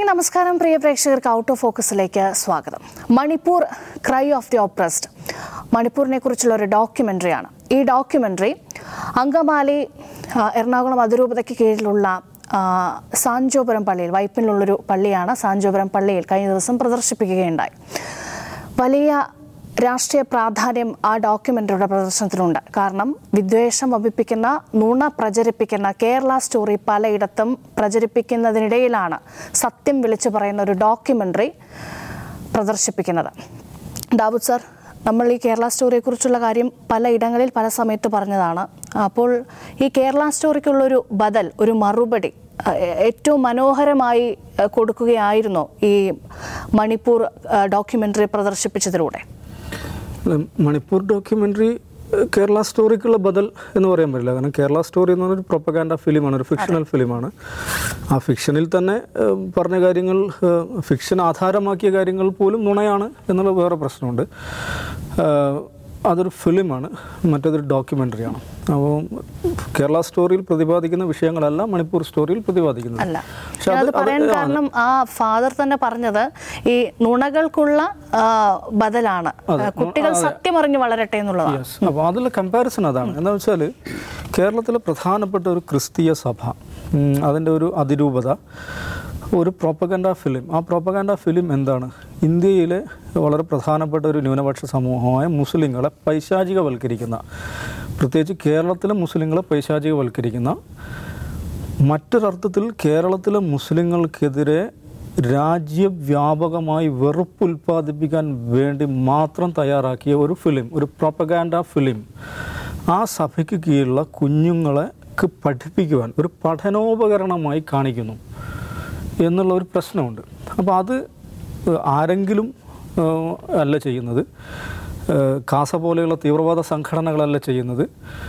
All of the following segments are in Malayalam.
നമസ്കാരം പ്രിയ പ്രേക്ഷകർക്ക് ഔട്ട് ഓഫ് ഫോക്കസിലേക്ക് സ്വാഗതം Manipur cry of the oppressed മണിപ്പൂരിനെ കുറിച്ചുള്ള ഒരു ഡോക്യുമെൻ്ററിയാണ് ഈ ഡോക്യുമെൻ്ററി അങ്കമാലി ആ, എറണാകുളം അതിരൂപതയ്ക്ക് കീഴിലുള്ള ആ, സാഞ്ചോപുരം പള്ളിയിൽ വൈപ്പിനിലുള്ളൊരു പള്ളിയാണ് സാഞ്ചോപുരം പള്ളിയിൽ കഴിഞ്ഞ ദിവസം പ്രദർശിപ്പിക്കുകയുണ്ടായി വലിയ രാഷ്ട്രീയ പ്രാധാന്യം ആ ഡോക്യുമെൻ്ററിയുടെ പ്രദർശനത്തിലുണ്ട് കാരണം വിദ്വേഷം വമിപ്പിക്കുന്ന നുണ പ്രചരിപ്പിക്കുന്ന കേരള സ്റ്റോറി പലയിടത്തും പ്രചരിപ്പിക്കുന്നതിനിടയിലാണ് സത്യം വിളിച്ചു പറയുന്ന ഒരു ഡോക്യുമെൻ്ററി പ്രദർശിപ്പിക്കുന്നത് ദാവൂദ് സർ നമ്മൾ ഈ കേരള സ്റ്റോറിയെക്കുറിച്ചുള്ള കാര്യം പലയിടങ്ങളിൽ പല സമയത്ത് പറഞ്ഞതാണ് അപ്പോൾ ഈ കേരള സ്റ്റോറിക്കുള്ളൊരു ബദൽ ഒരു മറുപടി അഹ് ഏ- ഏറ്റവും മനോഹരമായി അഹ് കൊടുക്കുകയായിരുന്നു ഈ മണിപ്പൂർ ഡോക്യുമെൻ്ററി പ്രദർശിപ്പിച്ചതിലൂടെ അല്ല, മണിപ്പൂർ ഡോക്യുമെൻ്ററി കേരള സ്റ്റോറിക്കുള്ള ബദൽ എന്ന് പറയാൻ പറ്റില്ല കാരണം കേരള സ്റ്റോറി എന്ന് പറഞ്ഞൊരു പ്രൊപ്പഗാൻഡ ഫിലിമാണ് ഒരു ഫിക്ഷണൽ ഫിലിമാണ് ആ ഫിക്ഷനിൽ തന്നെ ഏഹ്, പറഞ്ഞ കാര്യങ്ങൾ ഏഹ്, ഫിക്ഷൻ ആധാരമാക്കിയ കാര്യങ്ങൾ പോലും നുണയാണ് എന്നുള്ള വേറെ പ്രശ്നമുണ്ട് ഏഹ്, അതൊരു ഫിലിമാണ് മറ്റേതൊരു ഡോക്യുമെൻ്ററിയാണ് അപ്പോൾ കേരള സ്റ്റോറിയിൽ പ്രതിപാദിക്കുന്ന വിഷയങ്ങളല്ല മണിപ്പൂർ സ്റ്റോറിയിൽ പ്രതിപാദിക്കുന്നത് അല്ല പക്ഷെ അത് പറയാൻ കാരണം ആ ഫാദർ തന്നെ പറഞ്ഞത് ഈ നുണകൾക്കുള്ള ആ, ബദലാണ് കുട്ടികൾ സത്യം അറിഞ്ഞു വളരട്ടെ എന്നുള്ളതാണ് യെസ് അപ്പോൾ അതിലെ കമ്പാരിസൺ അതാണ് എന്താ വെച്ചാൽ കേരളത്തിലെ പ്രധാനപ്പെട്ട ഒരു ക്രിസ്തീയ സഭ ഉം, അതിൻ്റെ ഒരു അതിരൂപത ഒരു പ്രോപ്പഗൻഡ ഫിലിം ആ പ്രോപ്പഗൻഡ ഫിലിം എന്താണ് ഇന്ത്യയിലെ വളരെ പ്രധാനപ്പെട്ട ഒരു ന്യൂനപക്ഷ സമൂഹമായ മുസ്ലിങ്ങളെ പൈശാചികവൽക്കരിക്കുന്ന പ്രത്യേകിച്ച് കേരളത്തിലെ മുസ്ലിങ്ങളെ പൈശാചികവൽക്കരിക്കുന്ന മറ്റൊരർത്ഥത്തിൽ കേരളത്തിലെ മുസ്ലിങ്ങൾക്കെതിരെ രാജ്യവ്യാപകമായി വെറുപ്പ് ഉൽപ്പാദിപ്പിക്കാൻ വേണ്ടി മാത്രം തയ്യാറാക്കിയ ഒരു ഫിലിം ഒരു പ്രൊപ്പഗാൻഡ ഫിലിം ആ സഭയ്ക്ക് കീഴിലുള്ള കുഞ്ഞുങ്ങളെ ക്ക് പഠിപ്പിക്കുവാൻ ഒരു പഠനോപകരണമായി കാണിക്കുന്നു എന്നുള്ള ഒരു പ്രശ്നമുണ്ട് അപ്പോൾ അത് ആരെങ്കിലും ഏഹ്, അല്ല ചെയ്യുന്നത് ഏഹ്, കാസ പോലെയുള്ള തീവ്രവാദ സംഘടനകളല്ല ചെയ്യുന്നത്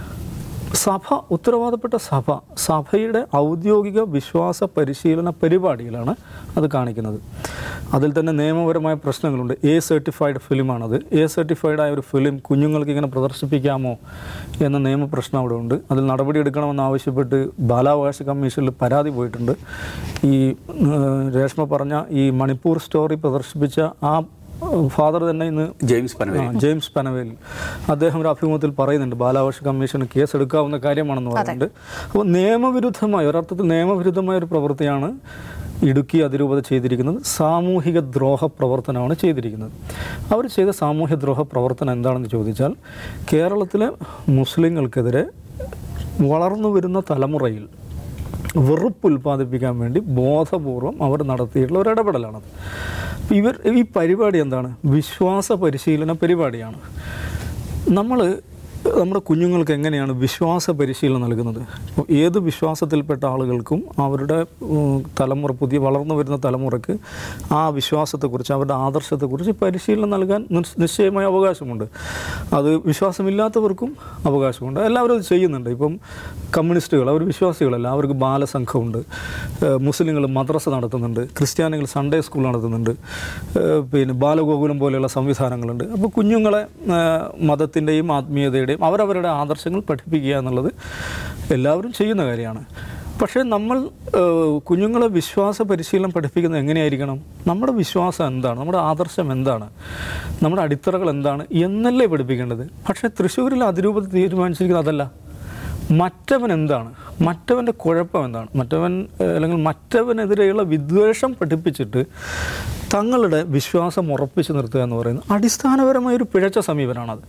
സഭ ഉത്തരവാദപ്പെട്ട സഭ സഭയുടെ ഔദ്യോഗിക വിശ്വാസ പരിശീലന പരിപാടിയിലാണ് അത് കാണിക്കുന്നത് അതിൽ തന്നെ നിയമപരമായ പ്രശ്നങ്ങളുണ്ട് എ സർട്ടിഫൈഡ് ഫിലിമാണത് എ സർട്ടിഫൈഡ് ആയ ഒരു ഫിലിം കുഞ്ഞുങ്ങൾക്ക് ഇങ്ങനെ പ്രദർശിപ്പിക്കാമോ എന്ന നിയമപ്രശ്നം അവിടെ ഉണ്ട് അതിൽ നടപടിയെടുക്കണമെന്ന് ആവശ്യപ്പെട്ട് ബാലാവകാശ കമ്മീഷനിൽ പരാതി പോയിട്ടുണ്ട് ഈ ഏഹ്, രേഷ്മ പറഞ്ഞ ഈ മണിപ്പൂർ സ്റ്റോറി പ്രദർശിപ്പിച്ച ആ ഫാദർ തന്നെ ഇന്ന് ജെയിംസ് പനവേൽ ആ, ജെയിംസ് പനവേൽ അദ്ദേഹം ഒരു അഭിമുഖത്തിൽ പറയുന്നുണ്ട് ബാലാവകാശ കമ്മീഷന് കേസ് എടുക്കാവുന്ന കാര്യമാണെന്ന് പറയുന്നുണ്ട് അപ്പോൾ നിയമവിരുദ്ധമായ ഒരർത്ഥത്തിൽ നിയമവിരുദ്ധമായ ഒരു പ്രവൃത്തിയാണ് ഇടുക്കി അതിരൂപത ചെയ്തിരിക്കുന്നത് സാമൂഹിക ദ്രോഹ പ്രവർത്തനമാണ് ചെയ്തിരിക്കുന്നത് അവർ ചെയ്ത സാമൂഹ്യ ദ്രോഹ പ്രവർത്തനം എന്താണെന്ന് ചോദിച്ചാൽ കേരളത്തിലെ മുസ്ലിങ്ങൾക്കെതിരെ വളർന്നു വരുന്ന തലമുറയിൽ വെറുപ്പ് ഉൽപ്പാദിപ്പിക്കാൻ വേണ്ടി ബോധപൂർവം അവർ നടത്തിയിട്ടുള്ള ഒരു ഇടപെടലാണത് അപ്പോൾ ഇവർ ഈ പരിപാടി എന്താണ് വിശ്വാസ പരിശീലന പരിപാടിയാണ് നമ്മൾ നമ്മുടെ കുഞ്ഞുങ്ങൾക്ക് എങ്ങനെയാണ് വിശ്വാസ പരിശീലനം നൽകുന്നത് ഇപ്പോൾ ഏത് വിശ്വാസത്തിൽപ്പെട്ട ആളുകൾക്കും അവരുടെ ഉം, തലമുറ പുതിയ വളർന്നു വരുന്ന തലമുറയ്ക്ക് ആ വിശ്വാസത്തെക്കുറിച്ച് അവരുടെ ആദർശത്തെക്കുറിച്ച് പരിശീലനം നൽകാൻ നിശ്ച- നിശ്ചയമായ അവകാശമുണ്ട് അത് വിശ്വാസമില്ലാത്തവർക്കും അവകാശമുണ്ട് എല്ലാവരും അത് ചെയ്യുന്നുണ്ട് ഇപ്പം കമ്മ്യൂണിസ്റ്റുകൾ അവർ വിശ്വാസികളല്ല അവർക്ക് ബാലസംഘമുണ്ട് മുസ്ലിങ്ങൾ മദ്രസ നടത്തുന്നുണ്ട് ക്രിസ്ത്യാനികൾ സൺഡേ സ്കൂൾ നടത്തുന്നുണ്ട് ഏഹ് പിന്നെ ബാലഗോകുലം പോലെയുള്ള സംവിധാനങ്ങളുണ്ട് അപ്പോൾ കുഞ്ഞുങ്ങളെ ഏഹ് മതത്തിൻ്റെയും ആത്മീയതയുടെയും അവരവരുടെ ആദർശങ്ങൾ പഠിപ്പിക്കുക എന്നുള്ളത് എല്ലാവരും ചെയ്യുന്ന കാര്യമാണ് പക്ഷേ നമ്മൾ ഏഹ് കുഞ്ഞുങ്ങളെ വിശ്വാസ പരിശീലനം പഠിപ്പിക്കുന്നത് എങ്ങനെയായിരിക്കണം നമ്മുടെ വിശ്വാസം എന്താണ് നമ്മുടെ ആദർശം എന്താണ് നമ്മുടെ അടിത്തറകൾ എന്താണ് എന്നല്ലേ പഠിപ്പിക്കേണ്ടത് പക്ഷേ തൃശ്ശൂരിൽ അതിരൂപത തീരുമാനിച്ചിരിക്കുന്നത് അതല്ല മറ്റവൻ എന്താണ് മറ്റവൻ്റെ കുഴപ്പം എന്താണ് മറ്റവൻ ഏഹ്, അല്ലെങ്കിൽ മറ്റവനെതിരെയുള്ള വിദ്വേഷം പഠിപ്പിച്ചിട്ട് തങ്ങളുടെ വിശ്വാസം ഉറപ്പിച്ചു നിർത്തുക എന്ന് പറയുന്നത് അടിസ്ഥാനപരമായ ഒരു പിഴച്ച സമീപനമാണത്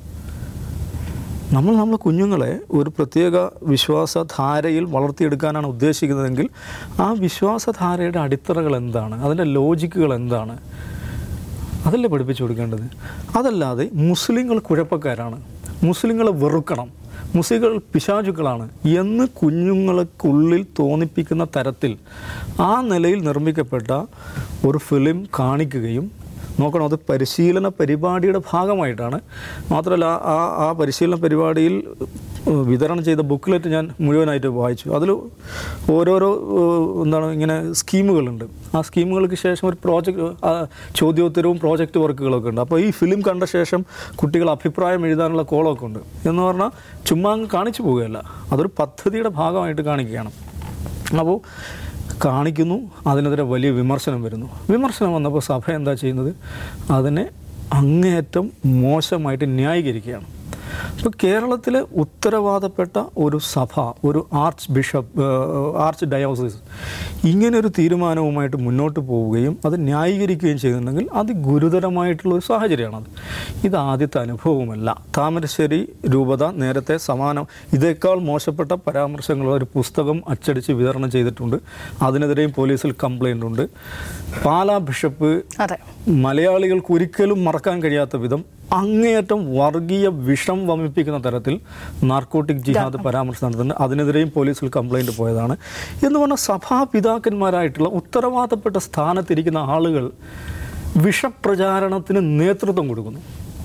നമ്മൾ നമ്മളെ കുഞ്ഞുങ്ങളെ ഒരു പ്രത്യേക വിശ്വാസധാരയിൽ വളർത്തിയെടുക്കാനാണ് ഉദ്ദേശിക്കുന്നതെങ്കിൽ ആ വിശ്വാസധാരയുടെ അടിത്തറകൾ എന്താണ് അതിൻ്റെ ലോജിക്കുകൾ എന്താണ് അതല്ലേ പഠിപ്പിച്ചു കൊടുക്കേണ്ടത് അതല്ലാതെ മുസ്ലിങ്ങൾ കുഴപ്പക്കാരാണ് മുസ്ലിങ്ങളെ വെറുക്കണം മുസ്ലിങ്ങൾ പിശാചുക്കളാണ് എന്ന് കുഞ്ഞുങ്ങൾക്കുള്ളിൽ തോന്നിപ്പിക്കുന്ന തരത്തിൽ ആ നിലയിൽ നിർമ്മിക്കപ്പെട്ട ഒരു ഫിലിം കാണിക്കുകയും നോക്കണം അത് പരിശീലന പരിപാടിയുടെ ഭാഗമായിട്ടാണ് മാത്രമല്ല ആ ആ പരിശീലന പരിപാടിയിൽ ഏഹ്, വിതരണം ചെയ്ത ബുക്ക്ലെറ്റ് ഞാൻ മുഴുവനായിട്ട് വായിച്ചു അതിൽ ഓരോരോ ഏഹ്, എന്താണ് ഇങ്ങനെ സ്കീമുകളുണ്ട് ആ സ്കീമുകൾക്ക് ശേഷം ഒരു പ്രോജക്റ്റ് ചോദ്യോത്തരവും പ്രോജക്റ്റ് വർക്കുകളൊക്കെ ഉണ്ട് അപ്പോൾ ഈ ഫിലിം കണ്ട ശേഷം കുട്ടികൾ അഭിപ്രായം എഴുതാനുള്ള കോളമൊക്കെ ഉണ്ട് എന്ന് പറഞ്ഞാൽ ചുമ്മാ അങ്ങ് കാണിച്ചു പോവുകയല്ല അതൊരു പദ്ധതിയുടെ ഭാഗമായിട്ട് കാണിക്കുകയാണ് അപ്പോൾ കാണിക്കുന്നു അതിനെതിരെ വലിയ വിമർശനം വരുന്നു വിമർശനം വന്നപ്പോൾ സഭ എന്താ ചെയ്യുന്നത് അതിനെ അങ്ങേയറ്റം മോശമായിട്ട് ന്യായീകരിക്കുകയാണ് അപ്പോൾ കേരളത്തിലെ ഉത്തരവാദപ്പെട്ട ഒരു സഭ ഒരു ആർച്ച് ബിഷപ്പ് ആർച്ച് ഡയോസിസ് ഇങ്ങനെ ഒരു തീരുമാനവുമായിട്ട് മുന്നോട്ട് പോവുകയും അത് ന്യായീകരിക്കുകയും ചെയ്യുന്നുണ്ടെങ്കിൽ അത് ഗുരുതരമായിട്ടുള്ള ഒരു സാഹചര്യമാണത് ഇത് ആദ്യത്തെ അനുഭവമല്ല താമരശ്ശേരി രൂപത നേരത്തെ സമാനം ഇതേക്കാൾ മോശപ്പെട്ട പരാമർശങ്ങളുള്ള ഒരു പുസ്തകം അച്ചടിച്ച് വിതരണം ചെയ്തിട്ടുണ്ട് അതിനെതിരെയും പോലീസിൽ കംപ്ലൈൻ്റ് ഉണ്ട് പാലാ ബിഷപ്പ് അതെ മലയാളികൾക്ക് ഒരിക്കലും മറക്കാൻ കഴിയാത്ത വിധം അങ്ങേയറ്റം വർഗീയ വിഷം വമിപ്പിക്കുന്ന തരത്തിൽ നാർക്കോട്ടിക് ജിഹാദ് പരാമർശം നടത്തുന്നുണ്ട് അതിനെതിരെയും പോലീസിൽ കംപ്ലൈൻറ്റ് പോയതാണ് എന്ന് പറഞ്ഞാൽ സഭാപിതാക്കന്മാരായിട്ടുള്ള ഉത്തരവാദപ്പെട്ട സ്ഥാനത്തിരിക്കുന്ന ആളുകൾ വിഷപ്രചാരണത്തിന് നേതൃത്വം കൊടുക്കുന്നു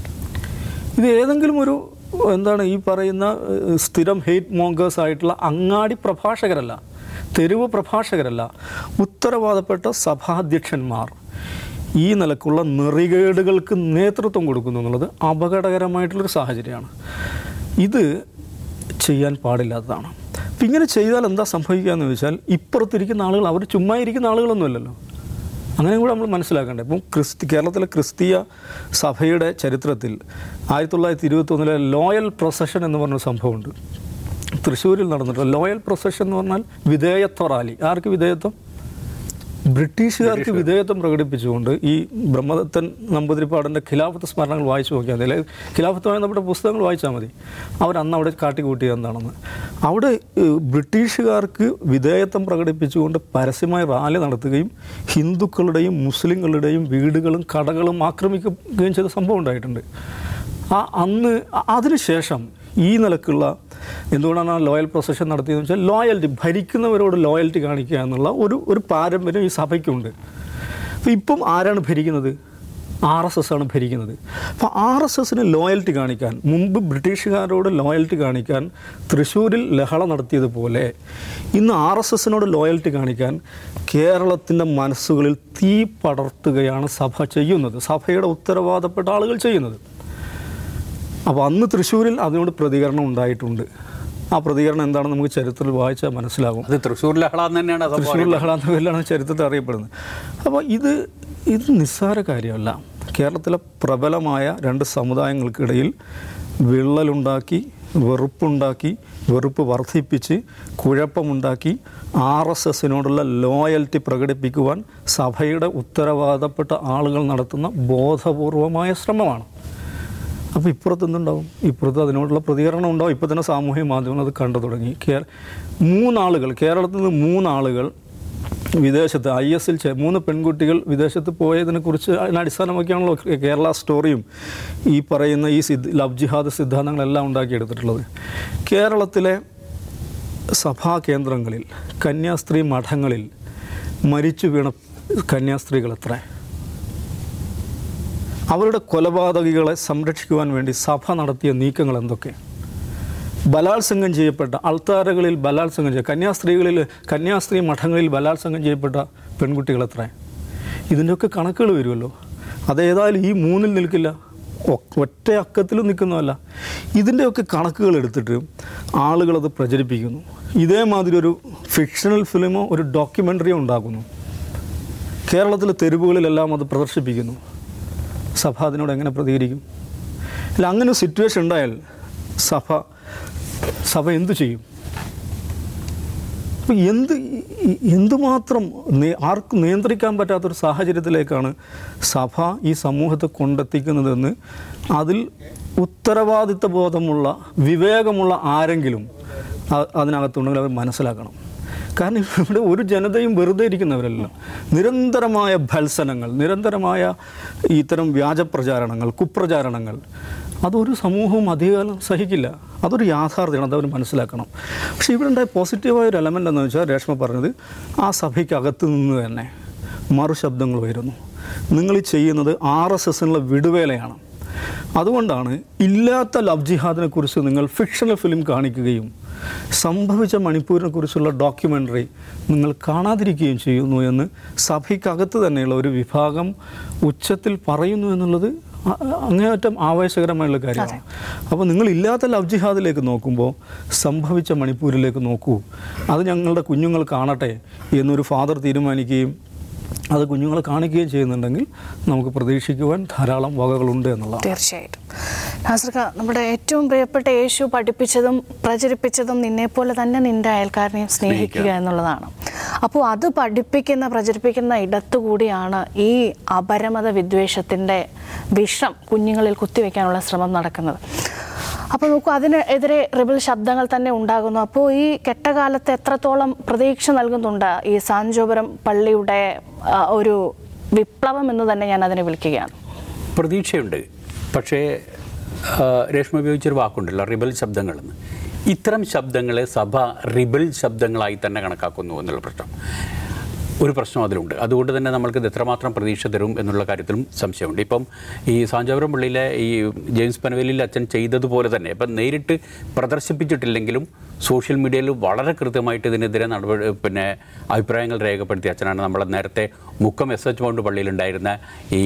ഇത് ഏതെങ്കിലും ഒരു എന്താണ് ഈ പറയുന്ന ഏഹ്, സ്ഥിരം ഹെയ്റ്റ് മോങ്കേഴ്സ് ആയിട്ടുള്ള അങ്ങാടി പ്രഭാഷകരല്ല തെരുവ് പ്രഭാഷകരല്ല ഉത്തരവാദപ്പെട്ട സഭാധ്യക്ഷന്മാർ ഈ നിലക്കുള്ള നെറികേടുകൾക്ക് നേതൃത്വം കൊടുക്കുന്നു എന്നുള്ളത് അപകടകരമായിട്ടുള്ളൊരു സാഹചര്യമാണ് ഇത് ചെയ്യാൻ പാടില്ലാത്തതാണ് അപ്പം ഇങ്ങനെ ചെയ്താൽ എന്താ സംഭവിക്കുക എന്ന് ചോദിച്ചാൽ ഇപ്പുറത്തിരിക്കുന്ന ആളുകൾ അവർ ചുമ്മാ ഇരിക്കുന്ന ആളുകളൊന്നുമല്ലല്ലോ അങ്ങനെ കൂടെ നമ്മൾ മനസ്സിലാക്കണ്ടേ ഇപ്പം ക്രിസ്തി കേരളത്തിലെ ക്രിസ്തീയ സഭയുടെ ചരിത്രത്തിൽ ആയിരത്തി തൊള്ളായിരത്തി ഇരുപത്തൊന്നിലെ ലോയൽ പ്രൊസഷൻ എന്ന് പറഞ്ഞൊരു സംഭവമുണ്ട് തൃശ്ശൂരിൽ നടന്നിട്ടുള്ള ലോയൽ പ്രൊസഷൻ എന്ന് പറഞ്ഞാൽ വിധേയത്വ റാലി ആർക്ക് വിധേയത്വം ബ്രിട്ടീഷുകാർക്ക് വിധേയത്വം പ്രകടിപ്പിച്ചുകൊണ്ട് ഈ ബ്രഹ്മദത്തൻ നമ്പൂതിരിപ്പാടിൻ്റെ ഖിലാഫത്ത് സ്മരണകൾ വായിച്ചു നോക്കിയാൽ മതി അല്ലെങ്കിൽ ഖിലാഫത്തുമായി നമ്മുടെ പുസ്തകങ്ങൾ വായിച്ചാൽ മതി അവർ അന്ന് അവിടെ കാട്ടിക്കൂട്ടിയത് എന്താണെന്ന് അവിടെ ഏഹ്, ബ്രിട്ടീഷുകാർക്ക് വിധേയത്വം പ്രകടിപ്പിച്ചുകൊണ്ട് പരസ്യമായി റാലി നടത്തുകയും ഹിന്ദുക്കളുടെയും മുസ്ലിങ്ങളുടെയും വീടുകളും കടകളും ആക്രമിക്കുകയും ചെയ്ത സംഭവം ഉണ്ടായിട്ടുണ്ട് ആ അന്ന് അ- അതിനുശേഷം ഈ നിലക്കുള്ള എന്തുകൊണ്ടാണ് ആ ലോയൽ പ്രൊസഷൻ നടത്തിയതെന്ന് വെച്ചാൽ ലോയൽറ്റി ഭരിക്കുന്നവരോട് ലോയൽറ്റി കാണിക്കുക എന്നുള്ള ഒരു ഒരു പാരമ്പര്യം ഈ സഭയ്ക്കുണ്ട് അപ്പോൾ ഇപ്പം ആരാണ് ഭരിക്കുന്നത് ആർ എസ് എസ് ആണ് ഭരിക്കുന്നത് അപ്പോൾ ആർ എസ് എസിന് ലോയൽറ്റി കാണിക്കാൻ മുമ്പ് ബ്രിട്ടീഷുകാരോട് ലോയൽറ്റി കാണിക്കാൻ തൃശ്ശൂരിൽ ലഹള നടത്തിയതുപോലെ ഇന്ന് ആർ എസ് എസിനോട് ലോയൽറ്റി കാണിക്കാൻ കേരളത്തിൻ്റെ മനസ്സുകളിൽ തീ പടർത്തുകയാണ് സഭ ചെയ്യുന്നത് സഭയുടെ ഉത്തരവാദപ്പെട്ട ആളുകൾ ചെയ്യുന്നത് അപ്പോൾ അന്ന് തൃശ്ശൂരിൽ അതിനോട് പ്രതികരണം ഉണ്ടായിട്ടുണ്ട് ആ പ്രതികരണം എന്താണെന്ന് നമുക്ക് ചരിത്രത്തിൽ വായിച്ചാൽ മനസ്സിലാകും അത് തൃശ്ശൂർ ലഹള എന്ന് തന്നെയാണ് അത് തൃശ്ശൂർ ലഹള എന്ന പേരിലാണ് ചരിത്രത്തിൽ അറിയപ്പെടുന്നത് അപ്പോൾ ഇത് ഇത് നിസ്സാര കാര്യമല്ല കേരളത്തിലെ പ്രബലമായ രണ്ട് സമുദായങ്ങൾക്കിടയിൽ വിള്ളലുണ്ടാക്കി വെറുപ്പുണ്ടാക്കി വെറുപ്പ് വർദ്ധിപ്പിച്ച് കുഴപ്പമുണ്ടാക്കി ആർ എസ് എസിനോടുള്ള ലോയൽറ്റി പ്രകടിപ്പിക്കുവാൻ സഭയുടെ ഉത്തരവാദപ്പെട്ട ആളുകൾ നടത്തുന്ന ബോധപൂർവമായ ശ്രമമാണ് അപ്പോൾ ഇപ്പുറത്ത് എന്തുണ്ടാവും ഇപ്പുറത്ത് അതിനോടുള്ള പ്രതികരണം ഉണ്ടാവും ഇപ്പോൾ തന്നെ സാമൂഹ്യ മാധ്യമങ്ങൾ അത് കണ്ടു തുടങ്ങി കേ മൂന്നാളുകൾ കേരളത്തിൽ നിന്ന് മൂന്നാളുകൾ വിദേശത്ത് ഐ എസിൽ മൂന്ന് പെൺകുട്ടികൾ വിദേശത്ത് പോയതിനെ കുറിച്ച് അതിനെ അടിസ്ഥാനമാക്കിയാണല്ലോ കേരള സ്റ്റോറിയും ഈ പറയുന്ന ഈ സിദ്ധ ലവ് ജിഹാദ് സിദ്ധാന്തങ്ങളെല്ലാം ഉണ്ടാക്കിയെടുത്തിട്ടുള്ളത് കേരളത്തിലെ സഭാ കേന്ദ്രങ്ങളിൽ കന്യാസ്ത്രീ മഠങ്ങളിൽ മരിച്ചു വീണ കന്യാസ്ത്രീകൾ എത്ര അവരുടെ കൊലപാതകികളെ സംരക്ഷിക്കുവാൻ വേണ്ടി സഭ നടത്തിയ നീക്കങ്ങൾ എന്തൊക്കെ ബലാത്സംഗം ചെയ്യപ്പെട്ട അൾത്താരകളിൽ ബലാത്സംഗം ചെയ്യ കന്യാസ്ത്രീകളിൽ കന്യാസ്ത്രീ മഠങ്ങളിൽ ബലാത്സംഗം ചെയ്യപ്പെട്ട പെൺകുട്ടികൾ എത്ര ഇതിൻ്റെയൊക്കെ കണക്കുകൾ വരുമല്ലോ അതേതായാലും ഈ മൂന്നിൽ നിൽക്കില്ല ഒ- ഒറ്റ അക്കത്തിലും നിൽക്കുന്നതല്ല ഇതിൻ്റെയൊക്കെ കണക്കുകൾ എടുത്തിട്ട് ആളുകളത് പ്രചരിപ്പിക്കുന്നു ഇതേമാതിരി ഒരു ഫിക്ഷണൽ ഫിലിമോ ഒരു ഡോക്യുമെൻ്ററിയോ ഉണ്ടാക്കുന്നു കേരളത്തിലെ തെരുവുകളിലെല്ലാം അത് പ്രദർശിപ്പിക്കുന്നു സഭ അതിനോട് എങ്ങനെ പ്രതികരിക്കും അല്ല അങ്ങനെ ഒരു സിറ്റുവേഷൻ ഉണ്ടായാൽ സഭ സഭ എന്തു ചെയ്യും അപ്പോൾ എന്ത് ഈ- എന്തുമാത്രം നേ- ആർക്കും നിയന്ത്രിക്കാൻ പറ്റാത്തൊരു സാഹചര്യത്തിലേക്കാണ് സഭ ഈ സമൂഹത്തെ കൊണ്ടെത്തിക്കുന്നതെന്ന് അതിൽ ഉത്തരവാദിത്ത ബോധമുള്ള വിവേകമുള്ള ആരെങ്കിലും അ- അതിനകത്തുണ്ടെങ്കിൽ അവർ മനസ്സിലാക്കണം കാരണം ഇവിടെ ഒരു ജനതയും വെറുതെ ഇരിക്കുന്നവരല്ല നിരന്തരമായ ഭത്സനങ്ങൾ നിരന്തരമായ ഇത്തരം വ്യാജപ്രചാരണങ്ങൾ കുപ്രചാരണങ്ങൾ അതൊരു സമൂഹവും അധികകാലം സഹിക്കില്ല അതൊരു യാഥാർത്ഥ്യമാണ് അതവർ മനസ്സിലാക്കണം പക്ഷേ ഇവിടെ ഉണ്ടായ പോസിറ്റീവായ ഒരു എലമെൻ്റ് എന്ന് വെച്ചാൽ രേഷ്മ പറഞ്ഞത് ആ സഭയ്ക്കകത്ത് നിന്ന് തന്നെ മറുശബ്ദങ്ങൾ വരുന്നു നിങ്ങൾ ഈ ചെയ്യുന്നത് ആർ എസ് എസിനുള്ള വിടുവേലയാണ് അതുകൊണ്ടാണ് ഇല്ലാത്ത ലവ് ജിഹാദിനെ കുറിച്ച് നിങ്ങൾ ഫിക്ഷണൽ ഫിലിം കാണിക്കുകയും സംഭവിച്ച മണിപ്പൂരിനെ കുറിച്ചുള്ള ഡോക്യുമെൻ്ററി നിങ്ങൾ കാണാതിരിക്കുകയും ചെയ്യുന്നു എന്ന് സഭയ്ക്കകത്ത് തന്നെയുള്ള ഒരു വിഭാഗം ഉച്ചത്തിൽ പറയുന്നു എന്നുള്ളത് അ- അങ്ങേയറ്റം ആവേശകരമായുള്ള കാര്യമാണ് അപ്പോൾ നിങ്ങൾ ഇല്ലാത്ത ലവ് ജിഹാദിലേക്ക് നോക്കുമ്പോൾ സംഭവിച്ച മണിപ്പൂരിലേക്ക് നോക്കൂ അത് ഞങ്ങളുടെ കുഞ്ഞുങ്ങൾ കാണട്ടെ എന്നൊരു ഫാദർ തീരുമാനിക്കുകയും അത് കുഞ്ഞുങ്ങളെ കാണിക്കുകയും ചെയ്യുന്നുണ്ടെങ്കിൽ നമുക്ക് പ്രതീക്ഷിക്കുവാൻ ധാരാളം വകകളുണ്ട് എന്നുള്ളതാണ് തീർച്ചയായിട്ടും നാസർക്ക നമ്മുടെ ഏറ്റവും പ്രിയപ്പെട്ട യേശു പഠിപ്പിച്ചതും പ്രചരിപ്പിച്ചതും നിന്നെപ്പോലെ തന്നെ നിന്റെ അയൽക്കാരനെയും സ്നേഹിക്കുക എന്നുള്ളതാണ് അപ്പോൾ അത് പഠിപ്പിക്കുന്ന പ്രചരിപ്പിക്കുന്ന ഇടത്തുകൂടിയാണ് ഈ അപരമത വിദ്വേഷത്തിൻ്റെ വിഷം കുഞ്ഞുങ്ങളിൽ കുത്തിവെക്കാനുള്ള ശ്രമം നടക്കുന്നത് അപ്പോൾ നോക്കൂ അതിനെതിരെ റിബൽ ശബ്ദങ്ങൾ തന്നെ ഉണ്ടാകുന്നു അപ്പോൾ ഈ കെട്ടകാലത്ത് എത്രത്തോളം പ്രതീക്ഷ നൽകുന്നുണ്ട് ഈ സാഞ്ചോപുരം പള്ളിയുടെ ആ, ഒരു വിപ്ലവം എന്ന് തന്നെ ഞാൻ അതിനെ വിളിക്കുകയാണ് പ്രതീക്ഷയുണ്ട് പക്ഷേ ആ, രേഷ്മ ഉപയോഗിച്ചൊരു വാക്കുണ്ടല്ലോ റിബൽ ശബ്ദങ്ങളെന്ന് ഇത്തരം ശബ്ദങ്ങളെ സഭ റിബൽ ശബ്ദങ്ങളായി തന്നെ കണക്കാക്കുന്നു എന്നുള്ള പ്രശ്നം ഒരു പ്രശ്നം അതിലുണ്ട് അതുകൊണ്ട് തന്നെ നമ്മൾക്ക് ഇത് എത്രമാത്രം പ്രതീക്ഷ തരും എന്നുള്ള കാര്യത്തിലും സംശയമുണ്ട് ഇപ്പം ഈ സാഞ്ചാപുരം പള്ളിയിലെ ഈ ജെയിംസ് പനവേലിൽ അച്ഛൻ ചെയ്തതുപോലെ തന്നെ ഇപ്പം നേരിട്ട് പ്രദർശിപ്പിച്ചിട്ടില്ലെങ്കിലും സോഷ്യൽ മീഡിയയിൽ വളരെ കൃത്യമായിട്ട് ഇതിനെതിരെ നടപടി പിന്നെ അഭിപ്രായങ്ങൾ രേഖപ്പെടുത്തിയ അച്ഛനാണ് നമ്മൾ നേരത്തെ മുക്കം എസ് എച്ച് മൗണ്ട് പള്ളിയിലുണ്ടായിരുന്ന ഈ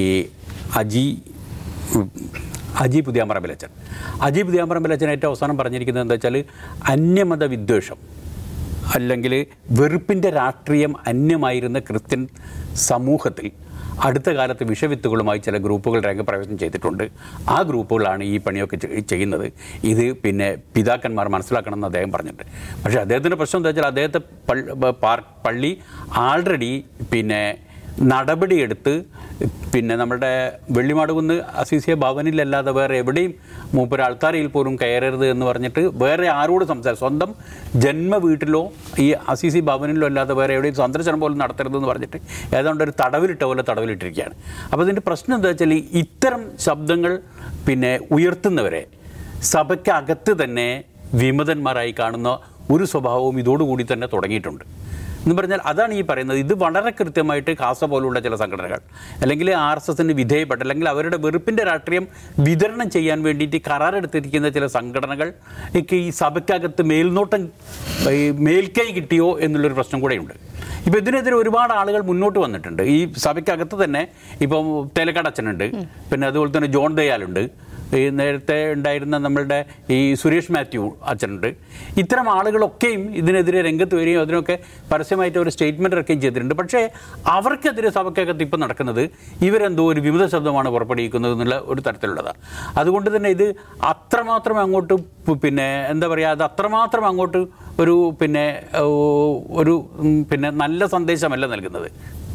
അജി ഉം, അജി പുതിയാമ്പറമ്പിലച്ചൻ അജി പുതിയാമ്പറമ്പിലച്ചൻ ഏറ്റവും അവസാനം പറഞ്ഞിരിക്കുന്നത് എന്താ വെച്ചാൽ അന്യമത വിദ്വേഷം അല്ലെങ്കിൽ വെറുപ്പിൻ്റെ രാഷ്ട്രീയം അന്യമായിരുന്ന ക്രിസ്ത്യൻ സമൂഹത്തിൽ അടുത്ത കാലത്ത് വിഷവിത്തുകളുമായി ചില ഗ്രൂപ്പുകൾ രംഗപ്രവേശനം ചെയ്തിട്ടുണ്ട് ആ ഗ്രൂപ്പുകളാണ് ഈ പണിയൊക്കെ ചെയ്- ചെയ്യുന്നത് ഇത് പിന്നെ പിതാക്കന്മാർ മനസ്സിലാക്കണമെന്ന് അദ്ദേഹം പറഞ്ഞിട്ടുണ്ട് പക്ഷേ അദ്ദേഹത്തിൻ്റെ പ്രശ്നം എന്താ വെച്ചാൽ അദ്ദേഹത്തെ പള്ളി പാർ- പള്ളി ആൾറെഡി പിന്നെ നടപടിയെടുത്ത് പിന്നെ നമ്മുടെ വെള്ളിമാടുകുന്ന് അസീസിയ ഭവനിലല്ലാതെ വേറെ എവിടെയും മൂപ്പര് ആൾത്താരയിൽ പോലും കയറരുത് എന്ന് പറഞ്ഞിട്ട് വേറെ ആരോട് സംസാരം സ്വന്തം ജന്മ വീട്ടിലോ ഈ അസീസി ഭവനിലോ അല്ലാതെ വേറെ എവിടെയും സന്ദർശനം പോലും നടത്തരുതെന്ന് പറഞ്ഞിട്ട് ഏതാണ്ട് ഒരു തടവിലിട്ട പോലെ തടവിലിട്ടിരിക്കുകയാണ് അപ്പോൾ ഇതിൻ്റെ പ്രശ്നം എന്താ വെച്ചാൽ ഈ ഇത്തരം ശബ്ദങ്ങൾ പിന്നെ ഉയർത്തുന്നവരെ സഭയ്ക്കകത്ത് തന്നെ വിമതന്മാരായി കാണുന്ന ഒരു സ്വഭാവവും ഇതോടുകൂടി തന്നെ തുടങ്ങിയിട്ടുണ്ട് എന്ന് പറഞ്ഞാൽ അതാണ് ഈ പറയുന്നത് ഇത് വളരെ കൃത്യമായിട്ട് കാസ പോലുള്ള ചില സംഘടനകൾ അല്ലെങ്കിൽ ആർ എസ് എസിന് വിധേയപ്പെട്ട് അല്ലെങ്കിൽ അവരുടെ വെറുപ്പിൻ്റെ രാഷ്ട്രീയം വിതരണം ചെയ്യാൻ വേണ്ടിയിട്ട് കരാറെടുത്തിരിക്കുന്ന ചില സംഘടനകൾ ഒക്കെ ഈ സഭയ്ക്കകത്ത് മേൽനോട്ടം ഈ മേൽക്കൈ കിട്ടിയോ എന്നുള്ളൊരു പ്രശ്നം കൂടെയുണ്ട് ഇപ്പോൾ ഇതിനെതിരെ ഒരുപാട് ആളുകൾ മുന്നോട്ട് വന്നിട്ടുണ്ട് ഈ സഭയ്ക്കകത്ത് തന്നെ ഇപ്പം തേലക്കാടച്ഛനുണ്ട് പിന്നെ അതുപോലെ തന്നെ ജോൺ ദയാലുണ്ട് ഈ നേരത്തെ ഉണ്ടായിരുന്ന നമ്മളുടെ ഈ സുരേഷ് മാത്യു അച്ഛനുണ്ട് ഇത്തരം ആളുകളൊക്കെയും ഇതിനെതിരെ രംഗത്ത് വരികയും അതിനൊക്കെ പരസ്യമായിട്ട് ഒരു സ്റ്റേറ്റ്മെൻ്റ് ഇറക്കുകയും ചെയ്തിട്ടുണ്ട് പക്ഷേ അവർക്കെതിരെ സഭയ്ക്കകത്ത് ഇപ്പം നടക്കുന്നത് ഇവരെന്തോ ഒരു വിമത ശബ്ദമാണ് പുറപ്പെടുവിക്കുന്നത് എന്നുള്ള ഒരു തരത്തിലുള്ളതാണ് അതുകൊണ്ട് തന്നെ ഇത് അത്രമാത്രം അങ്ങോട്ട് പ് പിന്നെ എന്താ പറയുക അത് അത്രമാത്രം അങ്ങോട്ട് ഒരു പിന്നെ ഓ, ഒരു ഉം, പിന്നെ നല്ല സന്ദേശമല്ല നൽകുന്നത്